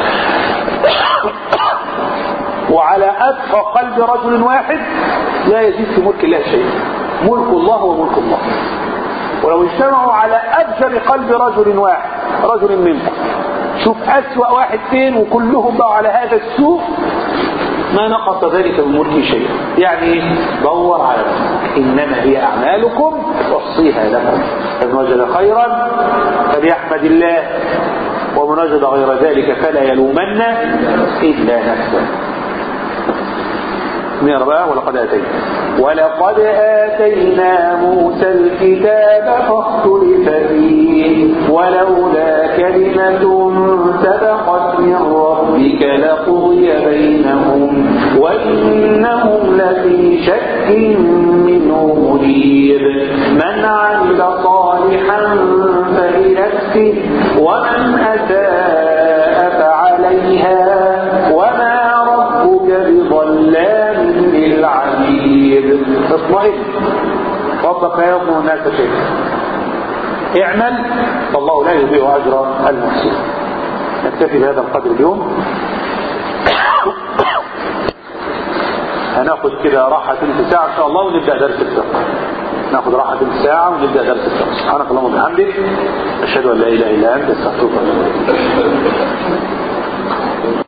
وعلى أدفى قلب رجل واحد لا يزيد في ملك الله شيء ملك الله وملك الله ولو اجتمعوا على أبجر قلب رجل واحد رجل منكم شوف أسوأ واحد فين وكلهم بقوا على هذا السوء ما نقص ذلك من ملكي شيئا يعني دور على نفسك إنما هي أعمالكم أحصيها لكم فمن وجد خيرا فليحمد الله ومن وجد غير ذلك فلا يلومن إلا نفسه نقرا بقى ولقد اتينا ولقد آتينا موسى الكتاب فاختلف فيه ولولا كلمة سبقت من ربك لقضي بينهم وإنهم لفي شك منه مريب من عمل صالحا فلنفسه ومن أساء فعليها وما ربك بظلام للعبيد اطمئن ربك لا يظلم الناس شيئا اعمل فالله لا يضيع اجر المحسنين نكتفي بهذا القدر اليوم هناخد كده راحة تلت ساعة ان شاء الله ونبدأ درس الفقه ناخد راحة تلت ساعة ونبدأ درس الفقه سبحانك اللهم وبحمدك اشهد ان لا اله الا انت استغفرك واتوب اليك